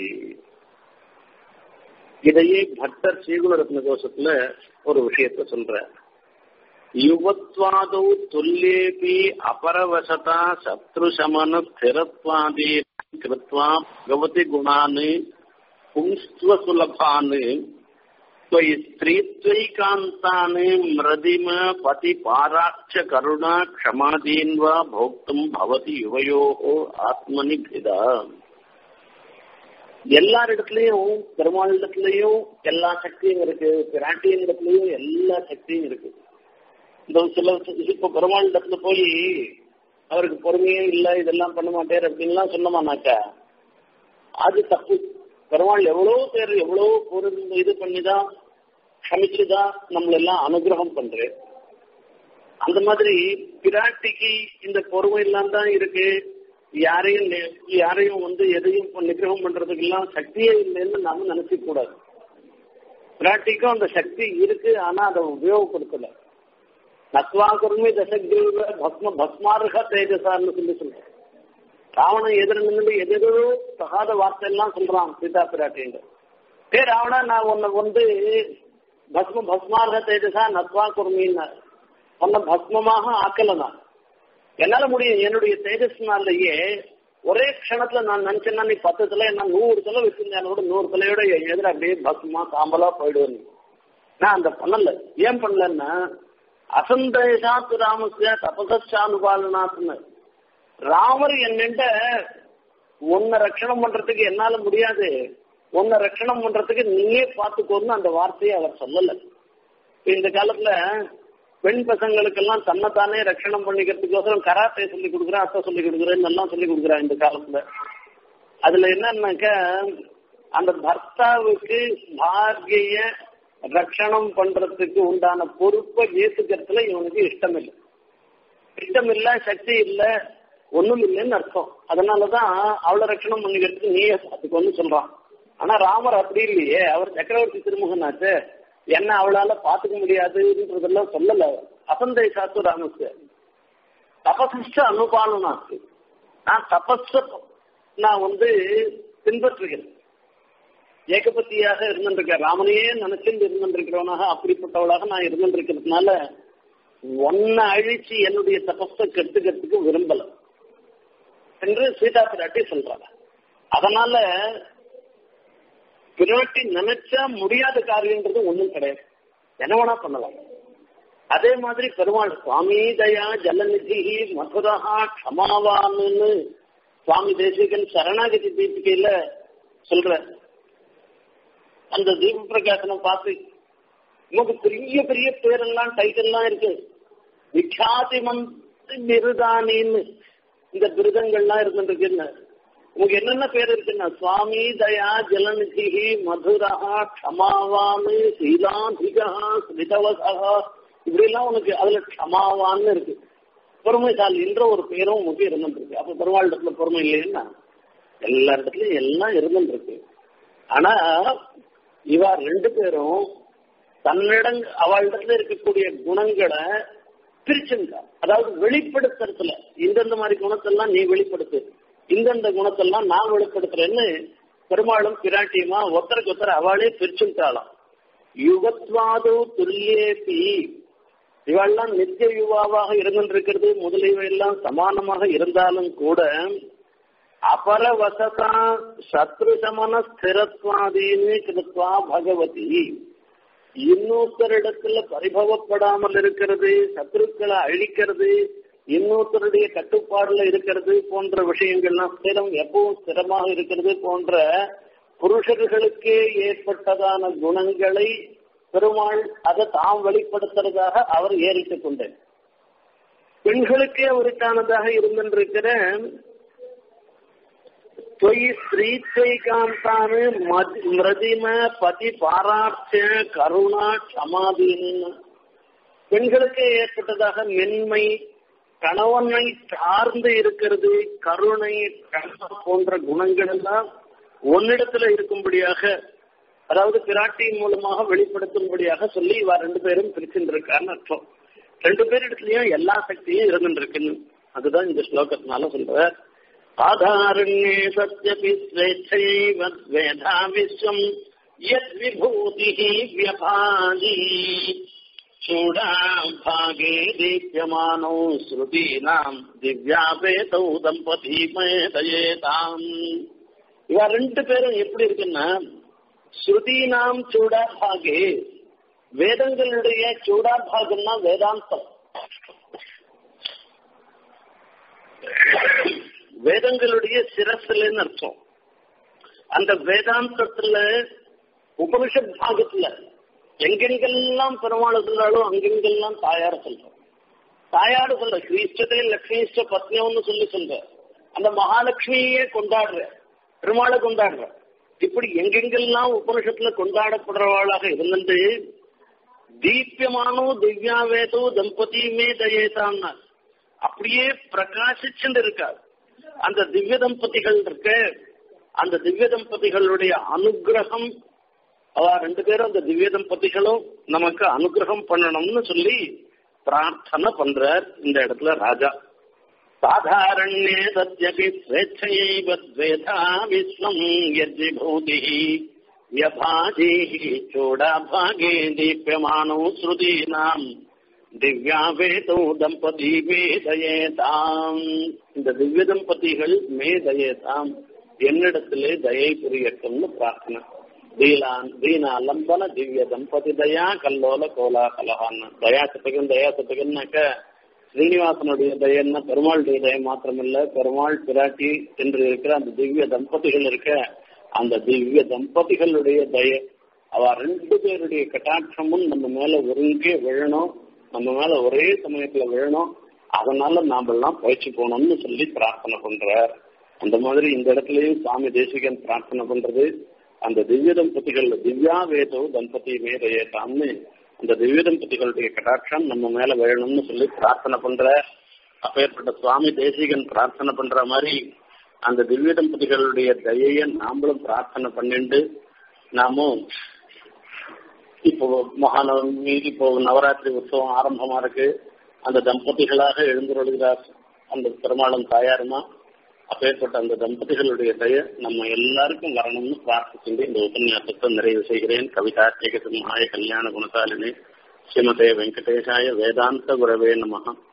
இதையே பட்டர் ஸ்ரீகுணரத்ன கோஷத்துல ஒரு விஷயத்த சொல்ற யுவத்வாதௌ துல்லியேபி அபரவசதா சத்ருசமன ஸ்திரத்வாதி கிருத்வா பகவதி குணான் பும்ஸ்துவ சுலபான் त्वयि स्त्रीत्वैकान्तानि मृदिम पतिपाराक्ष करुणा क्षमादीन् वा भोक्तुम् भवति युवयोः ஆத்மனி பிதா எல்லாரிடத்துலயும் பெருமாளிடத்துலயும் எல்லா சக்தியும் இருக்கு பிராட்டியின் இடத்துலயும் எல்லா சக்தியும் இருக்கு இந்த சில இப்ப பெருமாளிடத்துல போய் அவருக்கு பொறுமையே இல்ல இதெல்லாம் பண்ண மாட்டேர் அப்படின்லாம் சொன்னமானாக்கா அது தப்பு பெருமாள் எவ்வளவு பேர் எவ்வளவு பொருள் இது பண்ணிதான் க்ஷமிச்சுதான் நம்மள எல்லாம் அனுகிரகம் பண்றேன் அந்த மாதிரி பிராட்டிக்கு இந்த பொறுமை எல்லாம் தான் இருக்கு யாரையும் யாரையும் வந்து எதையும் நிகிரகம் பண்றதுக்கு எல்லாம் சக்தியே இல்லைன்னு நாம நினைக்க கூடாது பிராட்டிக்கும் அந்த சக்தி இருக்கு ஆனா அதை உபயோகப்படுத்தல நத்வா குருமி தசகிரீவ பஸ்ம பஸ்மார்க தேஜசான்னு சொல்லி சொல்றேன் ராவணன் எதிர நின்று எதோ தகாத வார்த்தை எல்லாம் சொல்றான் சீதா பிராட்டின்னு ஏ ராவணா நான் உன்னை வந்து பஸ்ம பஸ்மார்க தேஜசா நத்வா குருமின்னு உன்னை பஸ்மமாக ஆக்கல நான் என்னால முடியும் என்னுடைய தேஜஸ்னாலேயே ஒரே க்ஷணத்துல நான் நினைச்சேன்னா நீ பத்து தலை என்ன நூறு தலை வச்சிருந்தேன் நூறு தலையோட எதிர அப்படியே பஸ்மா சாம்பலா போயிடுவேன் நான் அந்த பண்ணல ஏன் பண்ணலன்னா அசந்தேஷாத்து ராமசிய தபசானுபாலனாத்னு ராமர் என்னண்ட உன்னை ரட்சணம் பண்றதுக்கு என்னால முடியாது உன்னை ரட்சணம் பண்றதுக்கு நீயே பார்த்துக்கோன்னு அந்த வார்த்தையை அவர் சொல்லல இந்த காலத்துல பெண் பசங்களுக்கெல்லாம் தன்னைத்தானே ரட்சணம் பண்ணிக்கிறதுக்கோசரம் கராத்தே சொல்லி கொடுக்குறேன் அத்தை சொல்லி கொடுக்குறேன்னு எல்லாம் சொல்லி கொடுக்குறேன் இந்த காலத்துல அதுல என்னன்னாக்க அந்த பர்த்தாவுக்கு பாரிய ரட்சணம் பண்றதுக்கு உண்டான பொறுப்பை ஏத்துக்கிறதுல இவனுக்கு இஷ்டம் இல்லை இஷ்டம் இல்ல சக்தி இல்ல ஒண்ணும் இல்லைன்னு அர்த்தம் அதனாலதான் அவளை ரட்சணம் பண்ணிக்கிறதுக்கு நீயே பார்த்துக்கோன்னு சொல்றான் ஆனா ராமர் அப்படி இல்லையே அவர் சக்கரவர்த்தி திருமுகனாச்சு என்ன அவளால பாத்துக்க முடியாதுன்றதெல்லாம் சொல்லல அசந்தை சாத்து ராமசு தபசிஷ்ட அனுபாலனாக்கு நான் தபஸ நான் வந்து பின்பற்றுகிறேன் ஏகபத்தியாக இருந்திருக்கேன் ராமனையே நினைச்சிருந்து இருந்திருக்கிறவனாக அப்படிப்பட்டவளாக நான் இருந்திருக்கிறதுனால ஒன்ன அழிச்சு என்னுடைய தபஸை கெடுத்துக்கிறதுக்கு விரும்பல என்று சீதா பிராட்டி சொல்றாங்க அதனால பிராட்டி நினைச்சா முடியாத காரியம்ன்றது ஒண்ணும் கிடையாது என்ன வேணா பண்ணலாம் அதே மாதிரி பெருமாள் சுவாமி தயா ஜலநிதி மதுரா க்ஷமாவான்னு சுவாமி தேசிகன் சரணாகதி தீபிகையில சொல்ற அந்த தீப பிரகாசனம் பார்த்து நமக்கு பெரிய பெரிய பேரெல்லாம் டைட்டில்லாம் இருக்கு விக்யாதி மந்த் விருதானின்னு இந்த விருதங்கள்லாம் இருந்துருக்குன்னு உங்களுக்கு என்னென்ன பேர் இருக்குன்னா சுவாமி தயா ஜலநிதி மதுரா க்ஷமாவான் சீலாதிகா ஸ்மிதவசா இப்படி எல்லாம் உனக்கு அதுல க்ஷமாவான்னு இருக்கு பொறுமைசாலி என்ற ஒரு பேரும் உனக்கு இருந்துருக்கு அப்ப பெருமாள் இடத்துல பொறுமை இல்லைன்னா எல்லா இடத்துலயும் எல்லாம் இருந்துருக்கு ஆனா இவ ரெண்டு பேரும் தன்னிடம் அவளிடத்துல இருக்கக்கூடிய குணங்களை பிரிச்சுங்க அதாவது வெளிப்படுத்துறதுல இந்தந்த மாதிரி குணத்தெல்லாம் நீ வெளிப்படுத்து இந்தந்த குணத்தெல்லாம் நான் வெளிப்படுத்துறேன்னு பெருமாளும் பிராட்டியுமா ஒருத்தருக்கு ஒருத்தர் அவளே பிரிச்சுட்டாளாம் யுகத்வாது துல்லியேபி இவெல்லாம் நித்திய யுவாவாக இருந்திருக்கிறது முதலியவை எல்லாம் சமானமாக இருந்தாலும் கூட அபரவசதா சத்ரு சமன ஸ்திரத்வாதீனு கிருத்வா பகவதி இன்னொருத்தரிடத்துல பரிபவப்படாமல் இருக்கிறது சத்ருக்களை அழிக்கிறது இன்னொருத்தருடைய கட்டுப்பாடுல இருக்கிறது போன்ற விஷயங்கள்லாம் ஸ்திரம் எப்பவும் ஸ்திரமாக இருக்கிறது போன்ற புருஷர்களுக்கே ஏற்பட்டதான குணங்களை பெருமாள் அதை தாம் வெளிப்படுத்துறதாக அவர் ஏறிட்டுக் கொண்டார் பெண்களுக்கே அவருக்கானதாக இருந்திருக்கிற தொய் ஸ்ரீத்தைகாந்தானு மிருதிம பதி பாராட்ச கருணா சமாதீன்னு பெண்களுக்கு ஏற்பட்டதாக மென்மை கணவனை சார்ந்து இருக்கிறது கருணை கருணா போன்ற குணங்கள் எல்லாம் ஒன்னிடத்துல இருக்கும்படியாக அதாவது பிராட்டியின் மூலமாக வெளிப்படுத்தும்படியாக சொல்லி இவ ரெண்டு பேரும் பிரிச்சுருக்கான்னு அர்த்தம் ரெண்டு பேரிடத்துலயும் எல்லா சக்தியும் இருந்துருக்குன்னு அதுதான் இந்த ஸ்லோகத்தினால சொல்ற சாதாரண்யே சத்யபி ஸ்வேச்சைவ வேதா விஸ்வம் யத் விபூதி வியபாதி चूडाभागे दीप्यमानौ श्रुतीनाम् திவ்யாபேதௌ தம்பதி மேதயேதாம் இவ ரெண்டு பேரும் எப்படி இருக்குன்னா ஸ்ருதீனாம் சூடாபாகே வேதங்களுடைய சூடாபாகம்னா வேதாந்தம் வேதங்களுடைய சிரஸ்லன்னு அர்த்தம் அந்த வேதாந்தத்துல உபனிஷத் பாகத்துல எங்கெங்கெல்லாம் பெருமாள் சொல்றாலும் அங்கெங்கெல்லாம் தாயார் சொல்றோம் தாயார் சொல்ற ஸ்ரீஷ்டத்தை லக்ஷ்மிஷ்ட பத்னியம்னு சொல்லி சொல்ற அந்த மகாலட்சுமியே கொண்டாடுற பெருமாளை கொண்டாடுற இப்படி எங்கெங்கெல்லாம் உபனிஷத்துல கொண்டாடப்படுறவாளாக இருந்துட்டு தீபியமானோ திவ்யாவேதோ தம்பதியுமே தயேதான்னா அப்படியே பிரகாசிச்சுட்டு இருக்கார் அந்த திவ்ய தம்பதிகள் இருக்க அந்த திவ்ய தம்பதிகளுடைய அனுகிரகம் அவ ரெண்டு பேரும் அந்த திவ்ய தம்பதிகளும் நமக்கு அனுகிரகம் பண்ணணும்னு சொல்லி பிரார்த்தனை பண்றார் இந்த இடத்துல ராஜா சாதாரண்யே சத்யபி ஸ்வேச்சைவத்வேதா விஸ்வம் யஜ்விபூதி வியபாதி சோடாபாகே தீப்யமானோ ஸ்ருதீனாம் திவ்யாவேதோ தம்பதி மேதயேதாம் இந்த திவ்ய தம்பதிகள் மேதயேதாம் என்னிடத்திலே தயை புரியட்டும்னு பிரார்த்தனை தீலான் தீனா லம்பன திவ்ய தம்பதி தயா கல்லோல கோலா கலகான்னு தயா சத்தகன் தயா சத்தகன்னாக்க ஸ்ரீனிவாசனுடைய தயன்னா பெருமாளுடைய தய மாத்திரமில்ல பெருமாள் பிராட்டி என்று இருக்கிற அந்த திவ்ய தம்பதிகள் இருக்க அந்த திவ்ய தம்பதிகளுடைய தய அவ ரெண்டு பேருடைய கட்டாட்சமும் நம்ம மேல ஒருங்கே விழணும் நம்ம மேல ஒரே சமயத்துல விழணும் அதனால நாம எல்லாம் பயிற்சி போகணும்னு சொல்லி பிரார்த்தனை பண்றார் அந்த மாதிரி இந்த இடத்துலயும் சுவாமி தேசிகன் பிரார்த்தனை பண்றது அந்த திவ்ய தம்பதிகள் திவ்யா வேதோ தம்பதி மேதையேதாம்னு அந்த திவ்ய தம்பதிகளுடைய கடாட்சம் நம்ம மேல விழணும்னு சொல்லி பிரார்த்தனை பண்ற அப்பேற்பட்ட சுவாமி தேசிகன் பிரார்த்தனை பண்ற மாதிரி அந்த திவ்ய தம்பதிகளுடைய தயைய நாமளும் பிரார்த்தனை பண்ணிண்டு நாமும் இப்போ மகாநவமி இப்போ நவராத்திரி உற்சவம் ஆரம்பமா இருக்கு அந்த தம்பதிகளாக எழுந்துருகிறார் அந்த பெருமாளும் தாயாருமா அப்பேற்பட்ட அந்த தம்பதிகளுடைய தய நம்ம எல்லாருக்கும் வரணும்னு பிரார்த்திச்சுட்டு இந்த உபன்யாசத்தை நிறைவு செய்கிறேன் கவிதார்த்திக சிம்ஹாய கல்யாண குணசாலினி ஸ்ரீமதே வெங்கடேஷாய வேதாந்த குரவே நமகா